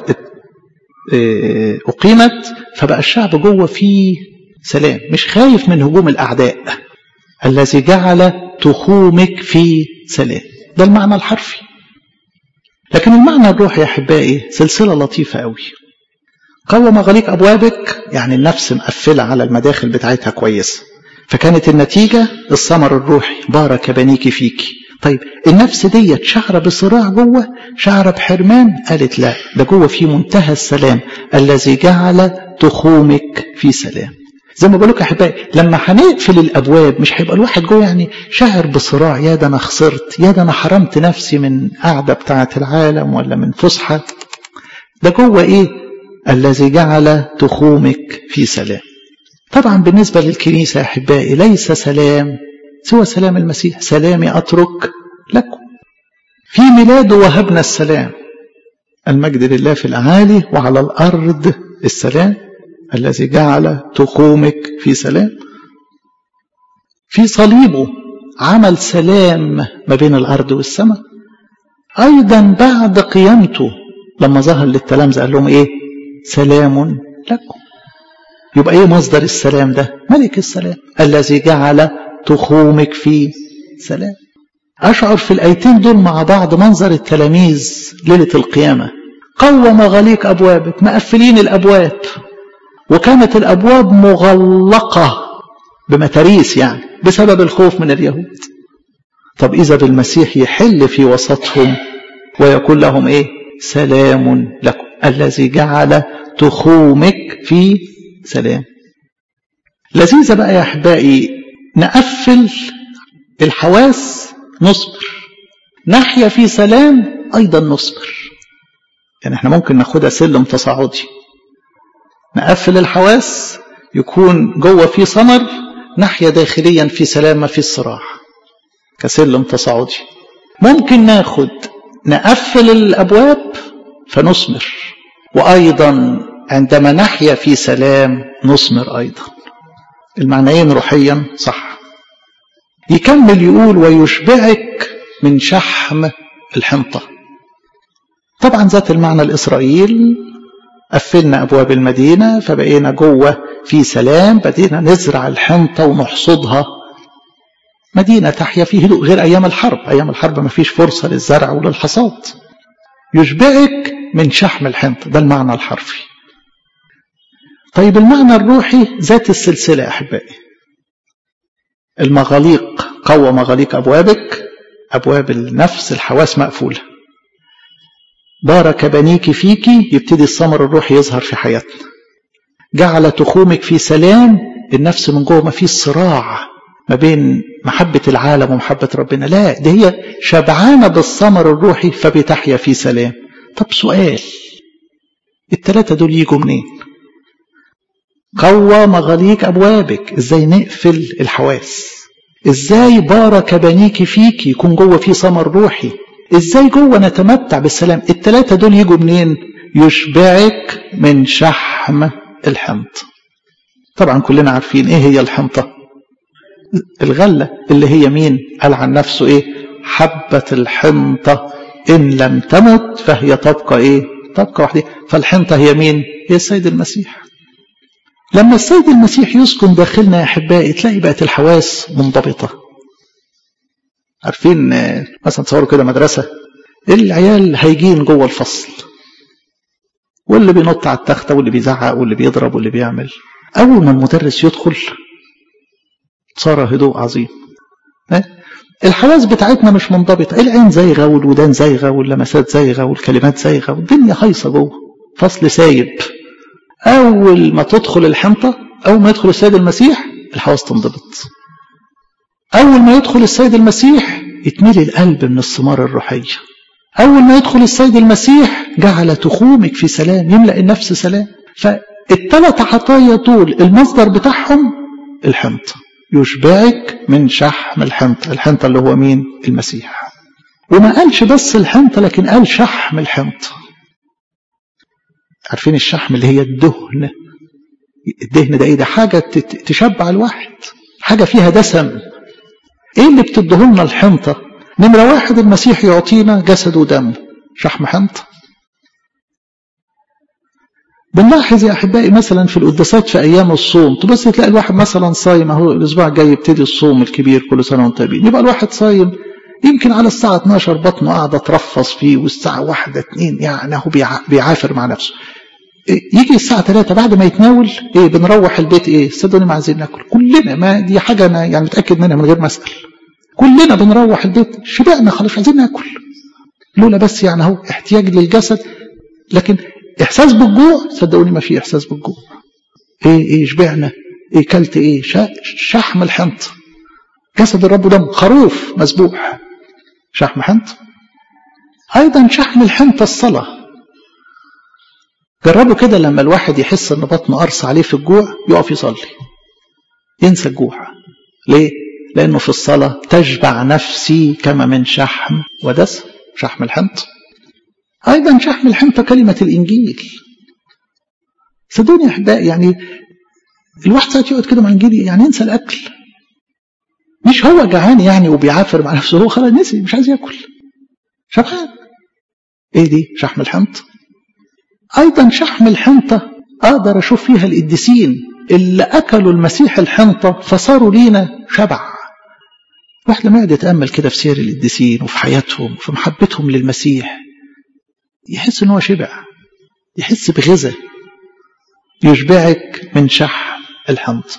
أقيمت فبقى الشعب جوه فيه سلام مش خايف من هجوم الأعداء الذي جعل تخومك في سلام ده المعنى الحرفي لكن المعنى الروحي يا أحبائي سلسلة لطيفة قوي قوى مغاليق أبوابك يعني النفس مقفلة على المداخل بتاعتها كويسة فكانت النتيجة الثمر الروحي بارك بنيك فيكي طيب النفس ديت شعره بصراع جوه شعره بحرمان قالت لا ده جوه في منتهى السلام الذي جعل تخومك في سلام زي ما بقول لك احبائي لما هنقفل الابواب مش هيبقى الواحد جوه يعني شاعر بصراع يا ده انا خسرت يا ده انا حرمت نفسي من قعده بتاعه العالم ولا من فسحه ده جوه ايه الذي جعل تخومك في سلام طبعا بالنسبه للكنيسه يا احبائي ليس سلام سوى سلام المسيح سلامي اترك لكم في ميلاده وهبنا السلام المجد لله في الاعالي وعلى الارض السلام الذي جعل تخومك في سلام في صليبه عمل سلام ما بين الارض والسماء ايضا بعد قيامته لما ظهر للتلامذه قال لهم ايه سلام لكم يبقى ايه مصدر السلام ده ملك السلام الذي جعل تخومك في سلام اشعر في الايتين دول مع بعض منظر التلاميذ ليله القيامه قوى مغاليق ابوابك مقفلين الابواب وكانت الابواب مغلقه بمتاريس يعني بسبب الخوف من اليهود طب اذا بالمسيح يحل في وسطهم ويقول لهم ايه سلام لكم الذي جعل تخومك في سلام لذيذه بقى يا احبائي نقفل الحواس نصبر نحيا في سلام ايضا نصبر يعني احنا ممكن ناخدها سلم تصاعدي نقفل الحواس يكون جوه في ثمر نحيا داخليا في سلام ما في الصراع كسلم تصاعدي ممكن ناخد نقفل الابواب فنثمر وايضا عندما نحيا في سلام نثمر ايضا المعنيين روحيا صح يكمل يقول ويشبعك من شحم الحنطه طبعا ذات المعنى الاسرائيل قفلنا ابواب المدينه فبقينا جوه في سلام بدينا نزرع الحنطه ونحصدها مدينه تحيا في هدوء غير ايام الحرب ايام الحرب ما فيش فرصه للزرع وللحصاد يشبعك من شحم الحنطه ده المعنى الحرفي طيب المعنى الروحي ذات السلسله يا احبائي المغاليق قوى مغاليق ابوابك ابواب النفس الحواس مقفوله بارك بنيك فيك يبتدي الثمر الروحي يظهر في حياتنا جعل تخومك في سلام النفس من جوه ما فيش صراع ما بين محبة العالم ومحبة ربنا لا دي هي شبعانة بالثمر الروحي فبتحيا في سلام طب سؤال التلاتة دول يجوا منين قوى مغاليق أبوابك ازاي نقفل الحواس ازاي بارك بنيك فيك يكون جوه فيه ثمر روحي ازاي جوه نتمتع بالسلام التلاتة دول يجوا منين يشبعك من شحم الحنطة طبعا كلنا عارفين ايه هي الحنطة الغلة اللي هي مين قال عن نفسه ايه حبة الحنطة ان لم تمت فهي تبقى ايه تبقى وحدها فالحنطة هي مين هي السيد المسيح لما السيد المسيح يسكن داخلنا يا احبائي تلاقي بقت الحواس منضبطه عارفين مثلا تصوروا كده مدرسة العيال هيجين جوه الفصل واللي بينط على التختة واللي بيزعق واللي بيضرب واللي بيعمل أول ما المدرس يدخل صار هدوء عظيم الحواس بتاعتنا مش منضبطة العين زايغة والودان زايغة واللمسات زايغة والكلمات زايغة والدنيا هايصة جوه فصل سايب أول ما تدخل الحنطة أول ما يدخل السيد المسيح الحواس تنضبط أول ما يدخل السيد المسيح يتملي القلب من الثمار الروحية أول ما يدخل السيد المسيح جعل تخومك في سلام يملأ النفس سلام فالثلاث عطايا دول المصدر بتاعهم الحنطة يشبعك من شحم الحنطة الحنطة اللي هو مين المسيح وما قالش بس الحنطة لكن قال شحم الحنطة عارفين الشحم اللي هي الدهن الدهن ده ايه ده حاجة تشبع الواحد حاجة فيها دسم ايه اللي بتدهلنا الحنطة نمرة واحد المسيح يعطينا جسد ودم شحم حنطة بنلاحظ يا احبائي مثلا في القداسات في ايام الصوم تبص تلاقي الواحد مثلا صايم اهو الاسبوع الجاي يبتدي الصوم الكبير كل سنه وانت طيبين يبقى الواحد صايم يمكن على الساعه 12 بطنه قاعده ترفص فيه والساعه 1 2 يعني هو بيعافر مع نفسه يجي الساعة 3 بعد ما يتناول ايه بنروح البيت ايه صدقوني ما عايزين ناكل كلنا ما دي حاجة انا يعني متأكد منها من غير ما اسأل كلنا بنروح البيت شبعنا خلاص عايزين ناكل لولا بس يعني اهو احتياج للجسد لكن احساس بالجوع صدقوني ما في احساس بالجوع ايه ايه شبعنا ايه كلت ايه شحم الحنطة جسد الرب دم خروف مسبوح شحم حنطة ايضا شحم الحنطة الصلاه جربوا كده لما الواحد يحس ان بطنه قرص عليه في الجوع يقف يصلي ينسى الجوع ليه لانه في الصلاه تشبع نفسي كما من شحم ودسم شحم الحنطه ايضا شحم الحنطه كلمه الانجيل صدقوني يا احبائي يعني الواحد ساعات يقعد كده مع الانجيل يعني ينسى الاكل مش هو جعان يعني وبيعافر مع نفسه هو خلاص نسي مش عايز ياكل شبعان ايه دي شحم الحنطه أيضا شحم الحنطة أقدر أشوف فيها القديسين اللي أكلوا المسيح الحنطة فصاروا لينا شبع واحد لما يقعد يتأمل كده في سير القديسين وفي حياتهم وفي محبتهم للمسيح يحس إن هو شبع يحس بغذاء يشبعك من شحم الحنطة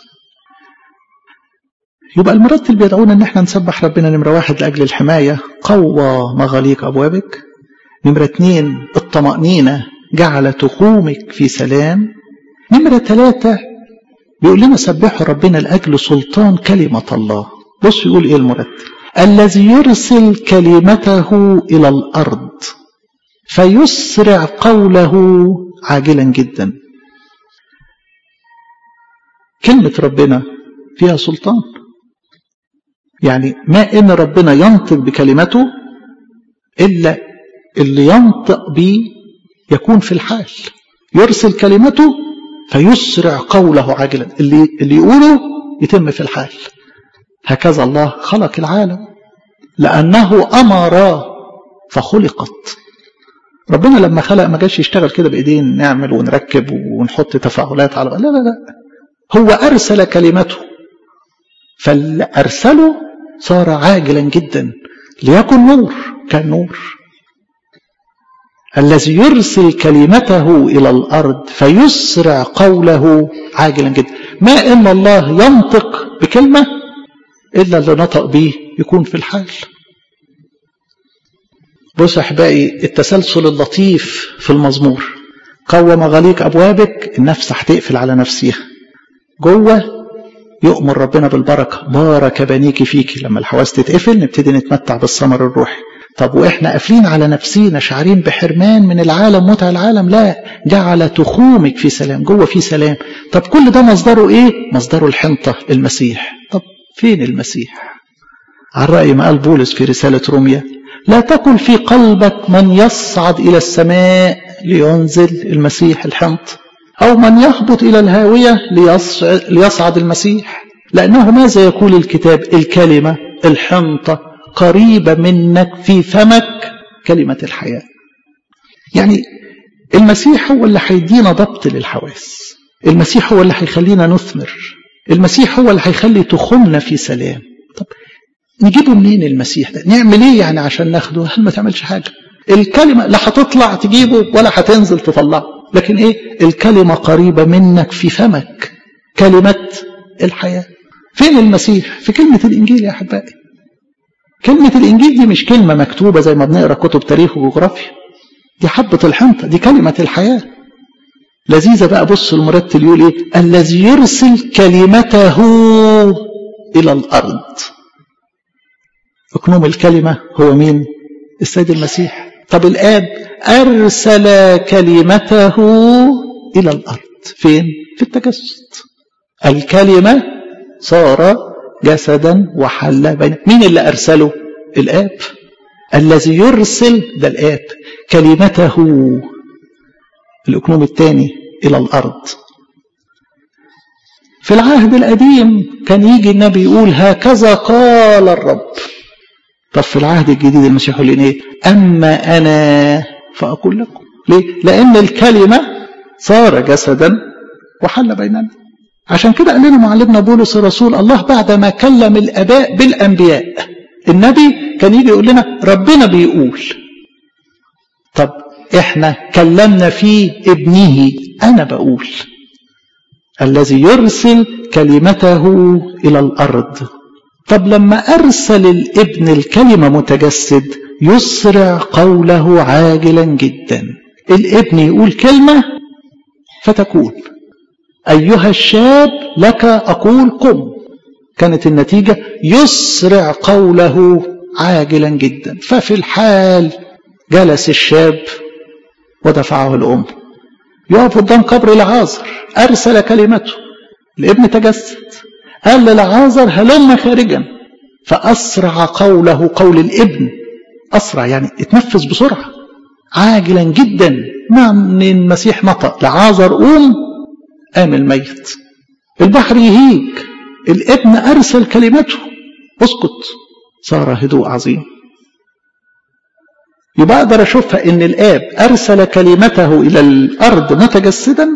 يبقى المرتل بيدعونا ان احنا نسبح ربنا نمرة واحد لأجل الحماية قوى مغاليق أبوابك نمرة اتنين الطمأنينة جعل تخومك في سلام نمرة ثلاثة بيقول لنا سبحوا ربنا لأجل سلطان كلمة الله بص يقول إيه المرتب الذي يرسل كلمته إلى الأرض فيسرع قوله عاجلا جدا كلمة ربنا فيها سلطان يعني ما إن ربنا ينطق بكلمته إلا اللي ينطق به يكون في الحال يرسل كلمته فيسرع قوله عاجلا اللي, اللي يقوله يتم في الحال هكذا الله خلق العالم لأنه أمر فخلقت ربنا لما خلق ما جاش يشتغل كده بإيدين نعمل ونركب ونحط تفاعلات على لا لا لا هو أرسل كلمته فاللي أرسله صار عاجلا جدا ليكن نور كان نور الذي يرسل كلمته إلى الأرض فيسرع قوله عاجلا جدا ما إن الله ينطق بكلمة إلا اللي نطق به يكون في الحال بص أحبائي التسلسل اللطيف في المزمور قوى مغاليق أبوابك النفس هتقفل على نفسها جوه يؤمر ربنا بالبركة بارك بنيك فيك لما الحواس تتقفل نبتدي نتمتع بالثمر الروحي طب واحنا قافلين على نفسينا شعرين بحرمان من العالم متع العالم لا جعل تخومك في سلام جوه في سلام طب كل ده مصدره ايه مصدره الحنطة المسيح طب فين المسيح على رأي ما قال بولس في رسالة روميا لا تكن في قلبك من يصعد إلى السماء لينزل المسيح الحنط أو من يهبط إلى الهاوية ليصعد, ليصعد المسيح لأنه ماذا يقول الكتاب الكلمة الحنطة قريبة منك في فمك كلمة الحياة يعني المسيح هو اللي هيدينا ضبط للحواس المسيح هو اللي هيخلينا نثمر المسيح هو اللي هيخلي تخمنا في سلام طب نجيبه منين المسيح ده نعمل ايه يعني عشان ناخده هل ما تعملش حاجة الكلمة لا هتطلع تجيبه ولا هتنزل تطلعه لكن ايه الكلمة قريبة منك في فمك كلمة الحياة فين المسيح في كلمة الإنجيل يا أحبائي كلمة الإنجيل دي مش كلمة مكتوبة زي ما بنقرأ كتب تاريخ وجغرافيا دي حبة الحنطة دي كلمة الحياة لذيذة بقى بص المرتل يقول ايه الذي يرسل كلمته إلى الأرض أكنوم الكلمة هو مين السيد المسيح طب الآب أرسل كلمته إلى الأرض فين في التجسد الكلمة صار جسدا وحل بين مين اللي أرسله الآب الذي يرسل ده الآب كلمته الأكنوم الثاني إلى الأرض في العهد القديم كان يجي النبي يقول هكذا قال الرب طب في العهد الجديد المسيح يقول ايه اما انا فاقول لكم ليه لان الكلمه صار جسدا وحل بيننا عشان كده قال لنا معلمنا بولس الرسول الله بعد ما كلم الاباء بالانبياء النبي كان يجي يقول لنا ربنا بيقول طب احنا كلمنا في ابنه انا بقول الذي يرسل كلمته الى الارض طب لما ارسل الابن الكلمه متجسد يسرع قوله عاجلا جدا الابن يقول كلمه فتكون ايها الشاب لك اقول قم كانت النتيجه يسرع قوله عاجلا جدا ففي الحال جلس الشاب ودفعه الام يقف قدام قبر العازر أرسل كلمته الابن تجسد قال للعازر هلم خارجا فأسرع قوله قول الابن أسرع يعني اتنفذ بسرعة عاجلا جدا ما من المسيح نطق لعازر قوم قام الميت البحر يهيج الابن أرسل كلمته اسكت صار هدوء عظيم يبقى أقدر أشوفها إن الآب أرسل كلمته إلى الأرض متجسدا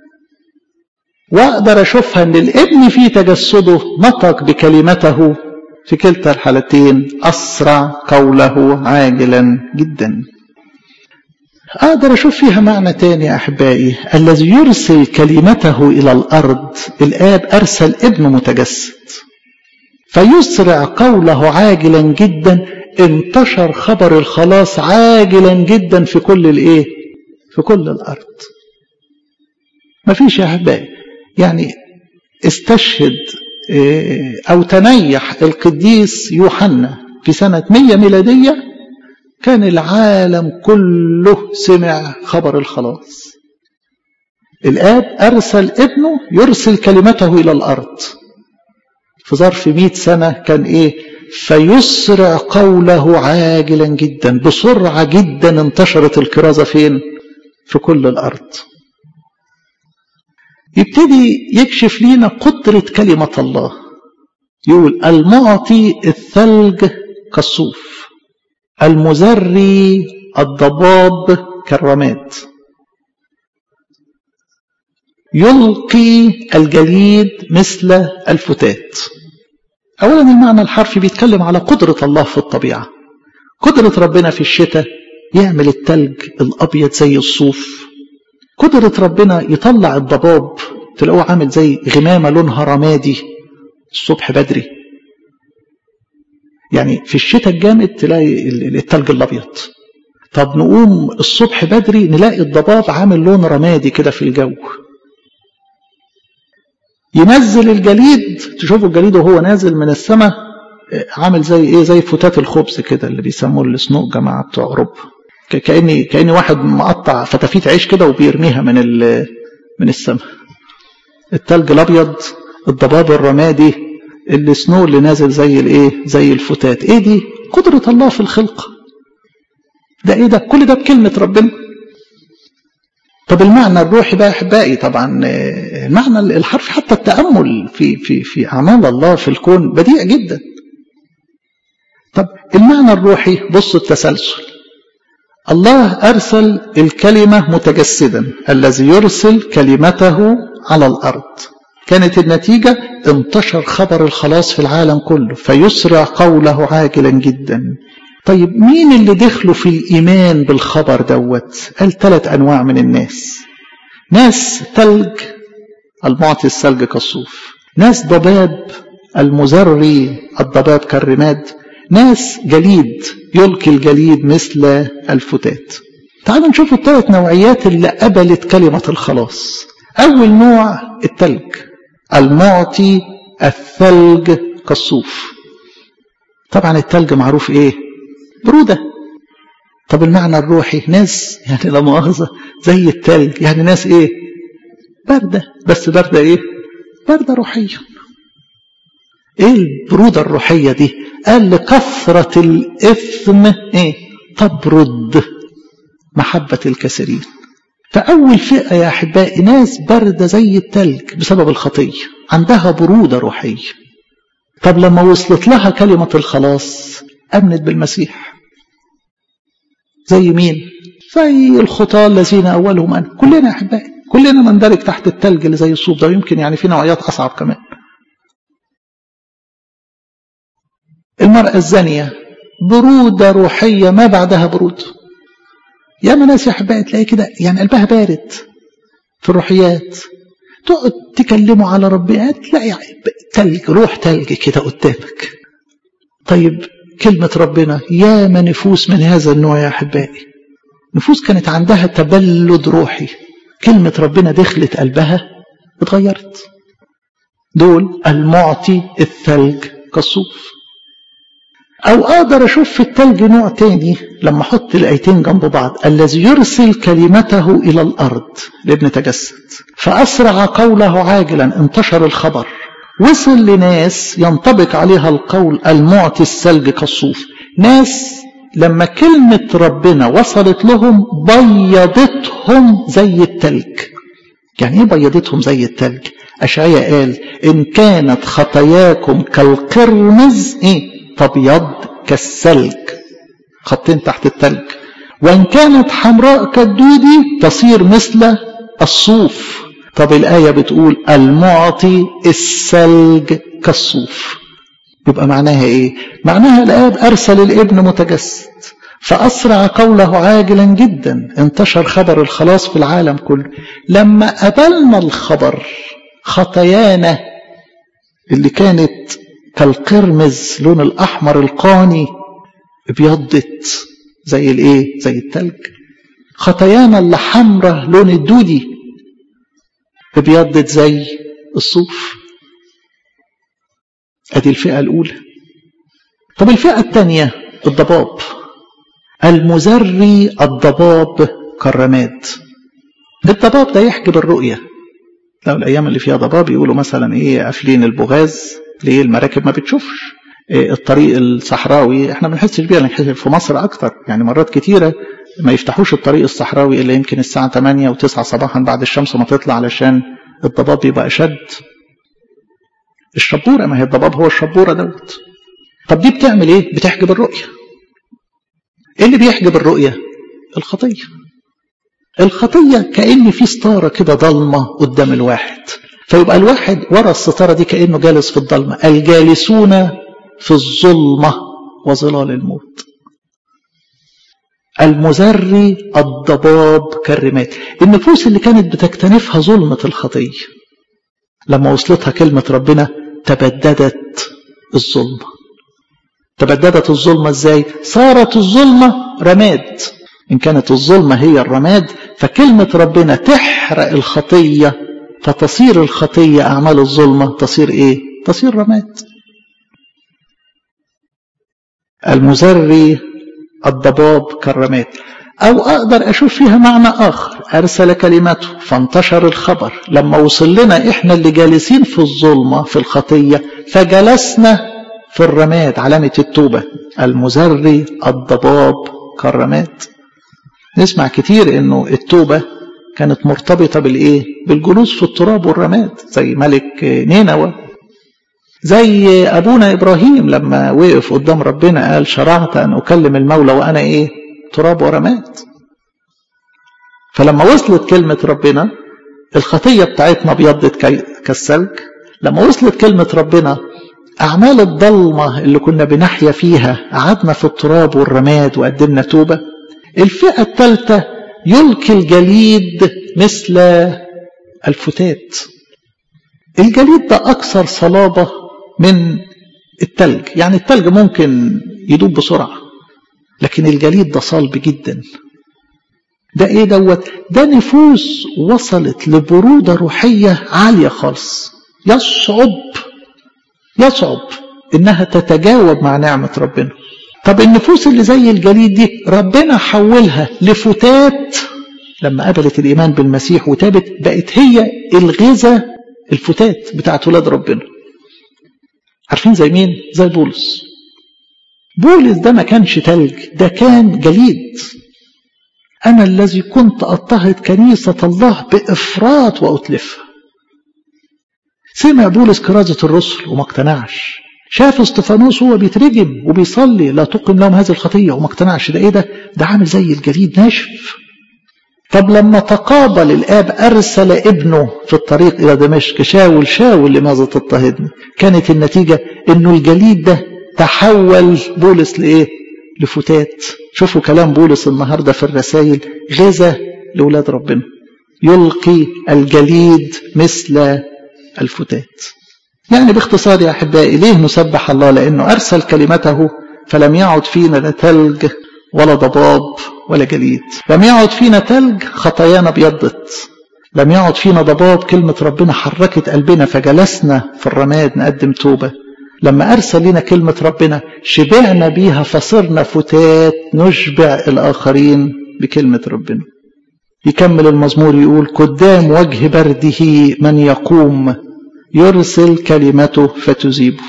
وأقدر أشوفها إن الابن في تجسده نطق بكلمته في كلتا الحالتين أسرع قوله عاجلا جدا أقدر أشوف فيها معنى تاني يا أحبائي الذي يرسل كلمته إلى الأرض الآب أرسل ابن متجسد فيسرع قوله عاجلا جدا انتشر خبر الخلاص عاجلا جدا في كل الايه في كل الارض ما فيش يا احبائي يعني استشهد او تنيح القديس يوحنا في سنة 100 ميلادية كان العالم كله سمع خبر الخلاص الآب أرسل ابنه يرسل كلمته إلى الأرض في ظرف 100 سنة كان إيه فيسرع قوله عاجلا جدا بسرعة جدا انتشرت الكرازة فين في كل الأرض يبتدي يكشف لينا قدرة كلمة الله يقول المعطي الثلج كالصوف المزري الضباب كالرماد يلقي الجليد مثل الفتات أولا المعنى الحرفي بيتكلم على قدرة الله في الطبيعة قدرة ربنا في الشتاء يعمل التلج الأبيض زي الصوف قدرة ربنا يطلع الضباب تلاقوه عامل زي غمامة لونها رمادي الصبح بدري يعني في الشتاء الجامد تلاقي التلج الأبيض طب نقوم الصبح بدري نلاقي الضباب عامل لون رمادي كده في الجو ينزل الجليد تشوفوا الجليد وهو نازل من السماء عامل زي ايه زي فتات الخبز كده اللي بيسموه السنوق جماعه بتوع اوروبا كاني كاني واحد مقطع فتافيت عيش كده وبيرميها من من السماء التلج الابيض الضباب الرمادي السنو اللي نازل زي الايه زي الفتات ايه دي قدره الله في الخلق ده ايه ده كل ده بكلمه ربنا طب المعنى الروحي بقى احبائي طبعا المعنى الحرفي حتى التامل في في في اعمال الله في الكون بديع جدا طب المعنى الروحي بصوا التسلسل الله ارسل الكلمه متجسدا الذي يرسل كلمته على الارض كانت النتيجه انتشر خبر الخلاص في العالم كله فيسرع قوله عاجلا جدا طيب مين اللي دخلوا في الإيمان بالخبر دوت قال ثلاث أنواع من الناس ناس ثلج المعطي الثلج كالصوف ناس ضباب المزري الضباب كالرماد ناس جليد يلقي الجليد مثل الفتات تعالوا نشوف الثلاث نوعيات اللي قبلت كلمة الخلاص أول نوع الثلج المعطي الثلج كالصوف طبعا الثلج معروف ايه برودة طب المعنى الروحي ناس يعني لا مؤاخذة زي التلج يعني ناس ايه باردة بس باردة ايه باردة روحية ايه البرودة الروحية دي قال لكثرة الإثم ايه تبرد محبة الكثيرين فأول فئة يا أحبائي ناس باردة زي التلج بسبب الخطية عندها برودة روحية طب لما وصلت لها كلمة الخلاص أمنت بالمسيح زي مين زي الخطاة الذين أولهم أنا كلنا يا أحبائي كلنا نندرج تحت التلج اللي زي الصوب ده ويمكن يعني في نوعيات أصعب كمان المرأة الزانية برودة روحية ما بعدها برود يا ناس يا أحبائي تلاقي كده يعني قلبها بارد في الروحيات تقعد تكلموا على ربنا تلاقي تلج روح تلج كده قدامك طيب كلمة ربنا يا ما نفوس من هذا النوع يا أحبائي نفوس كانت عندها تبلد روحي كلمة ربنا دخلت قلبها اتغيرت دول المعطي الثلج كالصوف أو أقدر أشوف في التلج نوع تاني لما أحط الآيتين جنب بعض الذي يرسل كلمته إلى الأرض لابن تجسد فأسرع قوله عاجلا انتشر الخبر وصل لناس ينطبق عليها القول المعطي الثلج كالصوف ناس لما كلمة ربنا وصلت لهم بيضتهم زي التلج يعني ايه بيضتهم زي التلج أشعية قال إن كانت خطاياكم كالقرمز إيه تبيض كالثلج خطين تحت التلج وإن كانت حمراء كالدودي تصير مثل الصوف طب الآية بتقول المعطي الثلج كالصوف يبقى معناها إيه معناها الآب أرسل الابن متجسد فأسرع قوله عاجلا جدا انتشر خبر الخلاص في العالم كله لما قبلنا الخبر خطايانا اللي كانت كالقرمز لون الأحمر القاني ابيضت زي الايه زي التلج خطايانا اللي حمرة لون الدودي ابيضت زي الصوف ادي الفئة الاولى طب الفئة الثانية الضباب المزري الضباب كالرماد الضباب ده يحجب الرؤية لو الأيام اللي فيها ضباب يقولوا مثلا إيه قافلين البغاز ليه المراكب ما بتشوفش إيه الطريق الصحراوي احنا ما بنحسش بيها لان في مصر اكتر يعني مرات كتيره ما يفتحوش الطريق الصحراوي الا يمكن الساعه 8 و9 صباحا بعد الشمس ما تطلع علشان الضباب يبقى اشد الشبوره ما هي الضباب هو الشبوره دوت طب دي بتعمل ايه بتحجب الرؤيه ايه اللي بيحجب الرؤيه الخطيه الخطيه كان في ستاره كده ضلمه قدام الواحد فيبقى الواحد ورا الستاره دي كانه جالس في الضلمه الجالسون في الظلمه وظلال الموت المزري الضباب كالرماد النفوس اللي كانت بتكتنفها ظلمة الخطية لما وصلتها كلمة ربنا تبددت الظلمة تبددت الظلمة ازاي صارت الظلمة رماد إن كانت الظلمة هي الرماد فكلمة ربنا تحرق الخطية فتصير الخطية أعمال الظلمة تصير إيه تصير رماد المزري الضباب كالرماد أو أقدر أشوف فيها معنى آخر أرسل كلمته فانتشر الخبر لما وصل لنا إحنا اللي جالسين في الظلمة في الخطية فجلسنا في الرماد علامة التوبة المزري الضباب كالرماد نسمع كتير إنه التوبة كانت مرتبطة بالإيه؟ بالجلوس في التراب والرماد زي ملك نينوى زي أبونا إبراهيم لما وقف قدام ربنا قال شرعت أن أكلم المولى وأنا إيه تراب ورماد فلما وصلت كلمة ربنا الخطية بتاعتنا ابيضت كالثلج لما وصلت كلمة ربنا أعمال الضلمة اللي كنا بنحيا فيها قعدنا في التراب والرماد وقدمنا توبة الفئة الثالثة يلقي الجليد مثل الفتات الجليد ده أكثر صلابة من التلج يعني التلج ممكن يدوب بسرعة لكن الجليد ده صلب جدا ده ايه دوت ده نفوس وصلت لبرودة روحية عالية خالص يصعب يصعب انها تتجاوب مع نعمة ربنا طب النفوس اللي زي الجليد دي ربنا حولها لفتات لما قبلت الايمان بالمسيح وتابت بقت هي الغذاء الفتات بتاعت ولاد ربنا عارفين زي مين زي بولس بولس ده ما كانش تلج ده كان جليد أنا الذي كنت أضطهد كنيسة الله بإفراط وأتلفها سمع بولس كرازة الرسل وما اقتنعش شاف استفانوس هو بيترجم وبيصلي لا تقم لهم هذه الخطية وما اقتنعش ده ايه ده ده عامل زي الجليد ناشف طب لما تقابل الآب أرسل ابنه في الطريق إلى دمشق شاول شاول لماذا تضطهدني كانت النتيجة إنه الجليد ده تحول بولس لإيه لفتات شوفوا كلام بولس النهاردة في الرسائل غزة لولاد ربنا يلقي الجليد مثل الفتات يعني باختصار يا أحبائي ليه نسبح الله لأنه أرسل كلمته فلم يعد فينا لا ثلج ولا ضباب ولا جليد لم يعد فينا ثلج خطايانا ابيضت لم يعد فينا ضباب كلمة ربنا حركت قلبنا فجلسنا في الرماد نقدم توبة لما أرسل لنا كلمة ربنا شبعنا بيها فصرنا فتات نشبع الآخرين بكلمة ربنا يكمل المزمور يقول قدام وجه برده من يقوم يرسل كلمته فتذيبه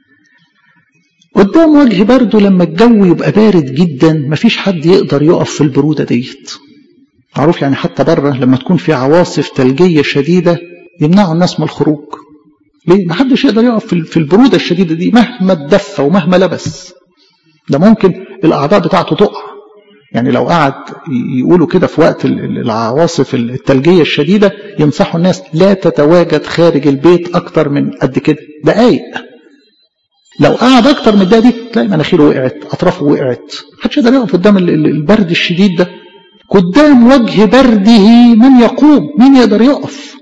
قدام وجه برده لما الجو يبقى بارد جدا مفيش حد يقدر يقف في البرودة ديت معروف يعني حتى بره لما تكون في عواصف ثلجية شديدة يمنعوا الناس من الخروج ليه؟ محدش يقدر يقف في البرودة الشديدة دي مهما اتدفى ومهما لبس ده ممكن الأعضاء بتاعته تقع يعني لو قعد يقولوا كده في وقت العواصف الثلجية الشديدة ينصحوا الناس لا تتواجد خارج البيت أكتر من قد كده دقايق لو قعد أكتر من ده دي تلاقي مناخيره وقعت أطرافه وقعت محدش يقدر يقف قدام البرد الشديد ده قدام وجه برده من يقوم مين يقدر يقف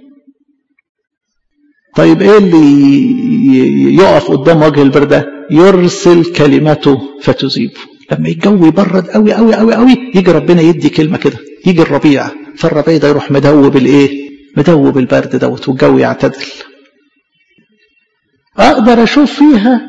طيب ايه اللي يقف قدام وجه البرد ده يرسل كلمته فتذيبه لما الجو يبرد قوي قوي قوي قوي يجي ربنا يدي كلمه كده يجي الربيع فالربيع ده يروح مدوب الايه مدوب البرد دوت والجو يعتدل اقدر اشوف فيها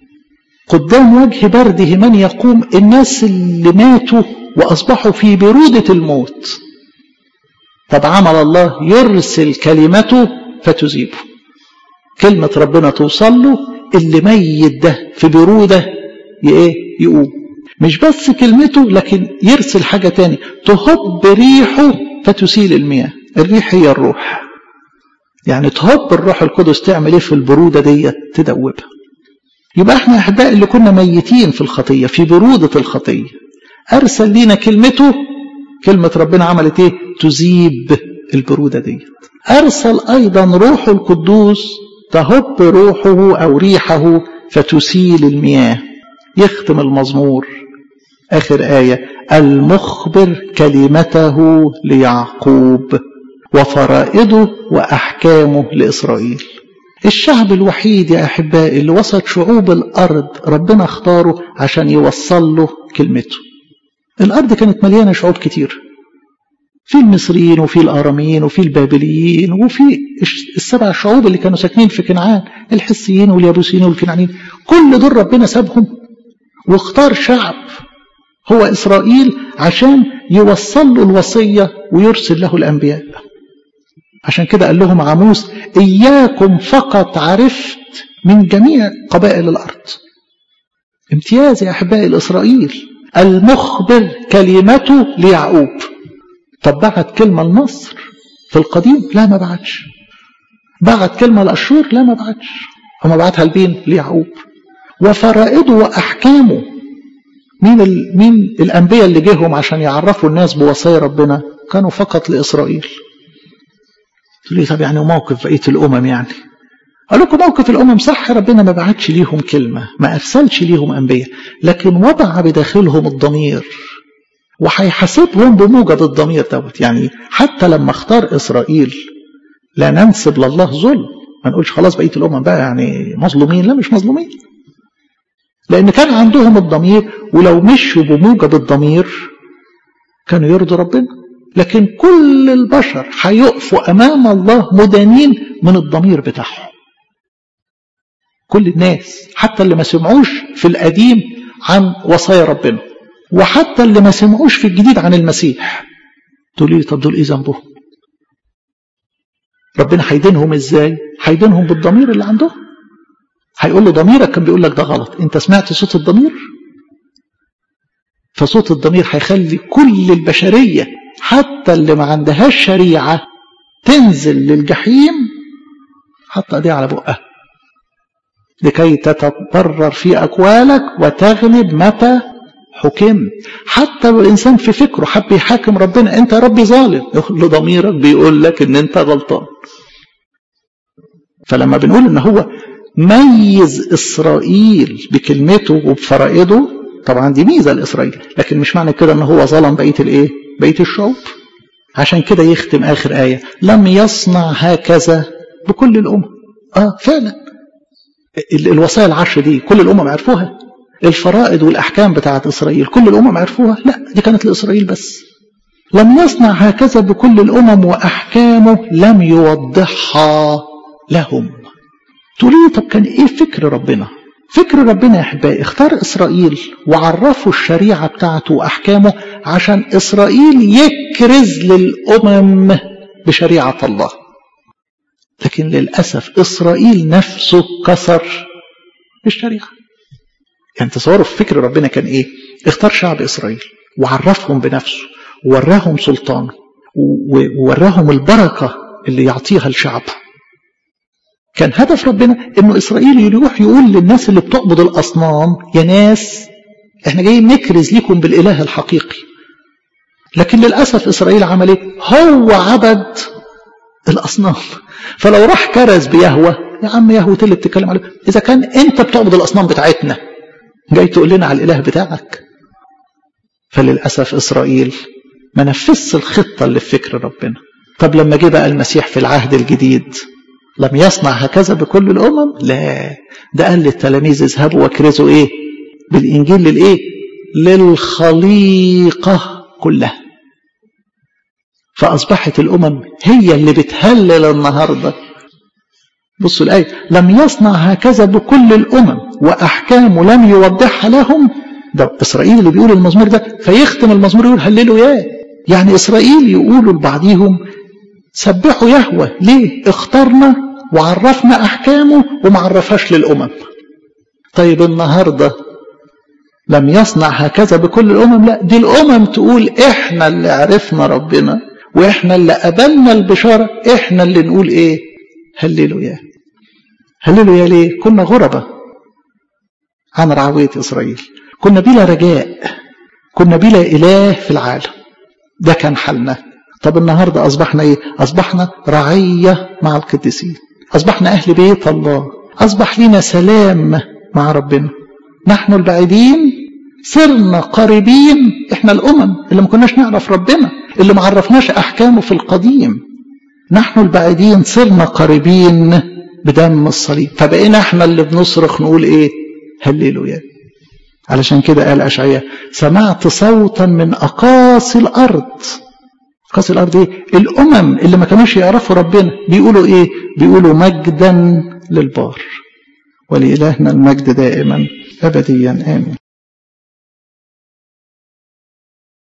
قدام وجه برده من يقوم الناس اللي ماتوا واصبحوا في بروده الموت طب عمل الله يرسل كلمته فتذيبه كلمه ربنا توصل له اللي ميت ده في بروده ايه يقوم مش بس كلمته لكن يرسل حاجة تاني تهب ريحه فتسيل المياه الريح هي الروح يعني تهب الروح القدس تعمل ايه في البرودة دي تدوبها يبقى احنا احباء اللي كنا ميتين في الخطية في برودة الخطية ارسل لينا كلمته كلمة ربنا عملت ايه تذيب البرودة دي ارسل ايضا روحه القدوس تهب روحه او ريحه فتسيل المياه يختم المزمور آخر آية المخبر كلمته ليعقوب وفرائده وأحكامه لإسرائيل الشعب الوحيد يا أحبائي اللي وسط شعوب الأرض ربنا اختاره عشان يوصل له كلمته الأرض كانت مليانة شعوب كتير في المصريين وفي الآراميين وفي البابليين وفي السبع شعوب اللي كانوا ساكنين في كنعان الحسيين واليابوسيين والكنعانيين كل دول ربنا سابهم واختار شعب هو إسرائيل عشان يوصل له الوصية ويرسل له الأنبياء عشان كده قال لهم عاموس إياكم فقط عرفت من جميع قبائل الأرض امتياز يا أحبائي الإسرائيل المخبر كلمته ليعقوب طب بعت كلمة لمصر في القديم لا ما بعتش بعت كلمة لأشور لا ما بعتش هما بعتها لبين ليعقوب وفرائده وأحكامه مين ال... مين الأنبياء اللي جيهم عشان يعرفوا الناس بوصايا ربنا كانوا فقط لإسرائيل تقول لي طب يعني موقف بقية الأمم يعني قال لكم موقف الأمم صح ربنا ما بعتش ليهم كلمة ما أرسلش ليهم أنبياء لكن وضع بداخلهم الضمير وهيحاسبهم بموجب الضمير دوت يعني حتى لما اختار إسرائيل لا ننسب لله ظلم ما نقولش خلاص بقية الأمم بقى يعني مظلومين لا مش مظلومين لأن كان عندهم الضمير ولو مشوا بموجب الضمير كانوا يرضوا ربنا لكن كل البشر هيقفوا أمام الله مدانين من الضمير بتاعهم كل الناس حتى اللي ما سمعوش في القديم عن وصايا ربنا وحتى اللي ما سمعوش في الجديد عن المسيح تقول لي طب دول ايه ذنبهم ربنا هيدينهم ازاي هيدينهم بالضمير اللي عندهم هيقول له ضميرك كان بيقول لك ده غلط انت سمعت صوت الضمير فصوت الضمير هيخلي كل البشرية حتى اللي ما عندهاش شريعة تنزل للجحيم حط ايديها على بقها لكي تتبرر في أقوالك وتغلب متى حكمت حتى لو الإنسان في فكره حب يحاكم ربنا أنت يا ربي ظالم له ضميرك بيقول لك أن أنت غلطان فلما بنقول أن هو ميز إسرائيل بكلمته وبفرائده طبعا دي ميزة لإسرائيل لكن مش معنى كده أن هو ظلم بقية الإيه بقية الشعوب عشان كده يختم آخر آية لم يصنع هكذا بكل الأمم آه فعلا الوصايا العشر دي كل الأمم عرفوها الفرائض والأحكام بتاعت إسرائيل كل الأمم عرفوها لا دي كانت لإسرائيل بس لم يصنع هكذا بكل الأمم وأحكامه لم يوضحها لهم تقول لي طب كان إيه فكر ربنا فكر ربنا يا أحبائي اختار إسرائيل وعرفوا الشريعة بتاعته وأحكامه عشان إسرائيل يكرز للأمم بشريعة الله لكن للأسف إسرائيل نفسه كسر الشريعة يعني تصوروا في فكر ربنا كان إيه اختار شعب إسرائيل وعرفهم بنفسه ووراهم سلطانه ووراهم البركة اللي يعطيها لشعبه كان هدف ربنا انه اسرائيل يروح يقول للناس اللي بتعبد الاصنام يا ناس احنا جايين نكرز ليكم بالاله الحقيقي لكن للاسف اسرائيل عمل ايه هو عبد الاصنام فلو راح كرز بيهوى يا عم يهوى اللي بتتكلم عليه اذا كان انت بتعبد الاصنام بتاعتنا جاي تقول لنا على الاله بتاعك فللاسف اسرائيل ما نفذش الخطه اللي في فكر ربنا طب لما جه بقى المسيح في العهد الجديد لم يصنع هكذا بكل الامم لا ده قال للتلاميذ اذهبوا واكرزوا ايه بالانجيل للايه للخليقه كلها فاصبحت الامم هي اللي بتهلل النهارده بصوا الايه لم يصنع هكذا بكل الامم واحكامه لم يوضحها لهم ده اسرائيل اللي بيقول المزمور ده فيختم المزمور يقول هللوا ياه يعني اسرائيل يقولوا لبعضهم سبحوا يهوى ليه اخترنا وعرفنا احكامه وما عرفهاش للامم طيب النهارده لم يصنع هكذا بكل الامم لا دي الامم تقول احنا اللي عرفنا ربنا واحنا اللي قبلنا البشاره احنا اللي نقول ايه هللوا ياه هللوا يا ليه كنا غربة عن رعوية إسرائيل كنا بلا رجاء كنا بلا إله في العالم ده كان حالنا طب النهاردة أصبحنا إيه أصبحنا رعية مع القديسين أصبحنا أهل بيت الله أصبح لنا سلام مع ربنا نحن البعيدين صرنا قريبين احنا الامم اللي ما كناش نعرف ربنا اللي ما عرفناش احكامه في القديم نحن البعيدين صرنا قريبين بدم الصليب فبقينا احنا اللي بنصرخ نقول ايه هللويا علشان كده قال اشعياء سمعت صوتا من اقاصي الارض اقاصي الارض ايه الامم اللي ما كانوش يعرفوا ربنا بيقولوا ايه بيقولوا مجدا للبار ولإلهنا المجد دائما ابديا امين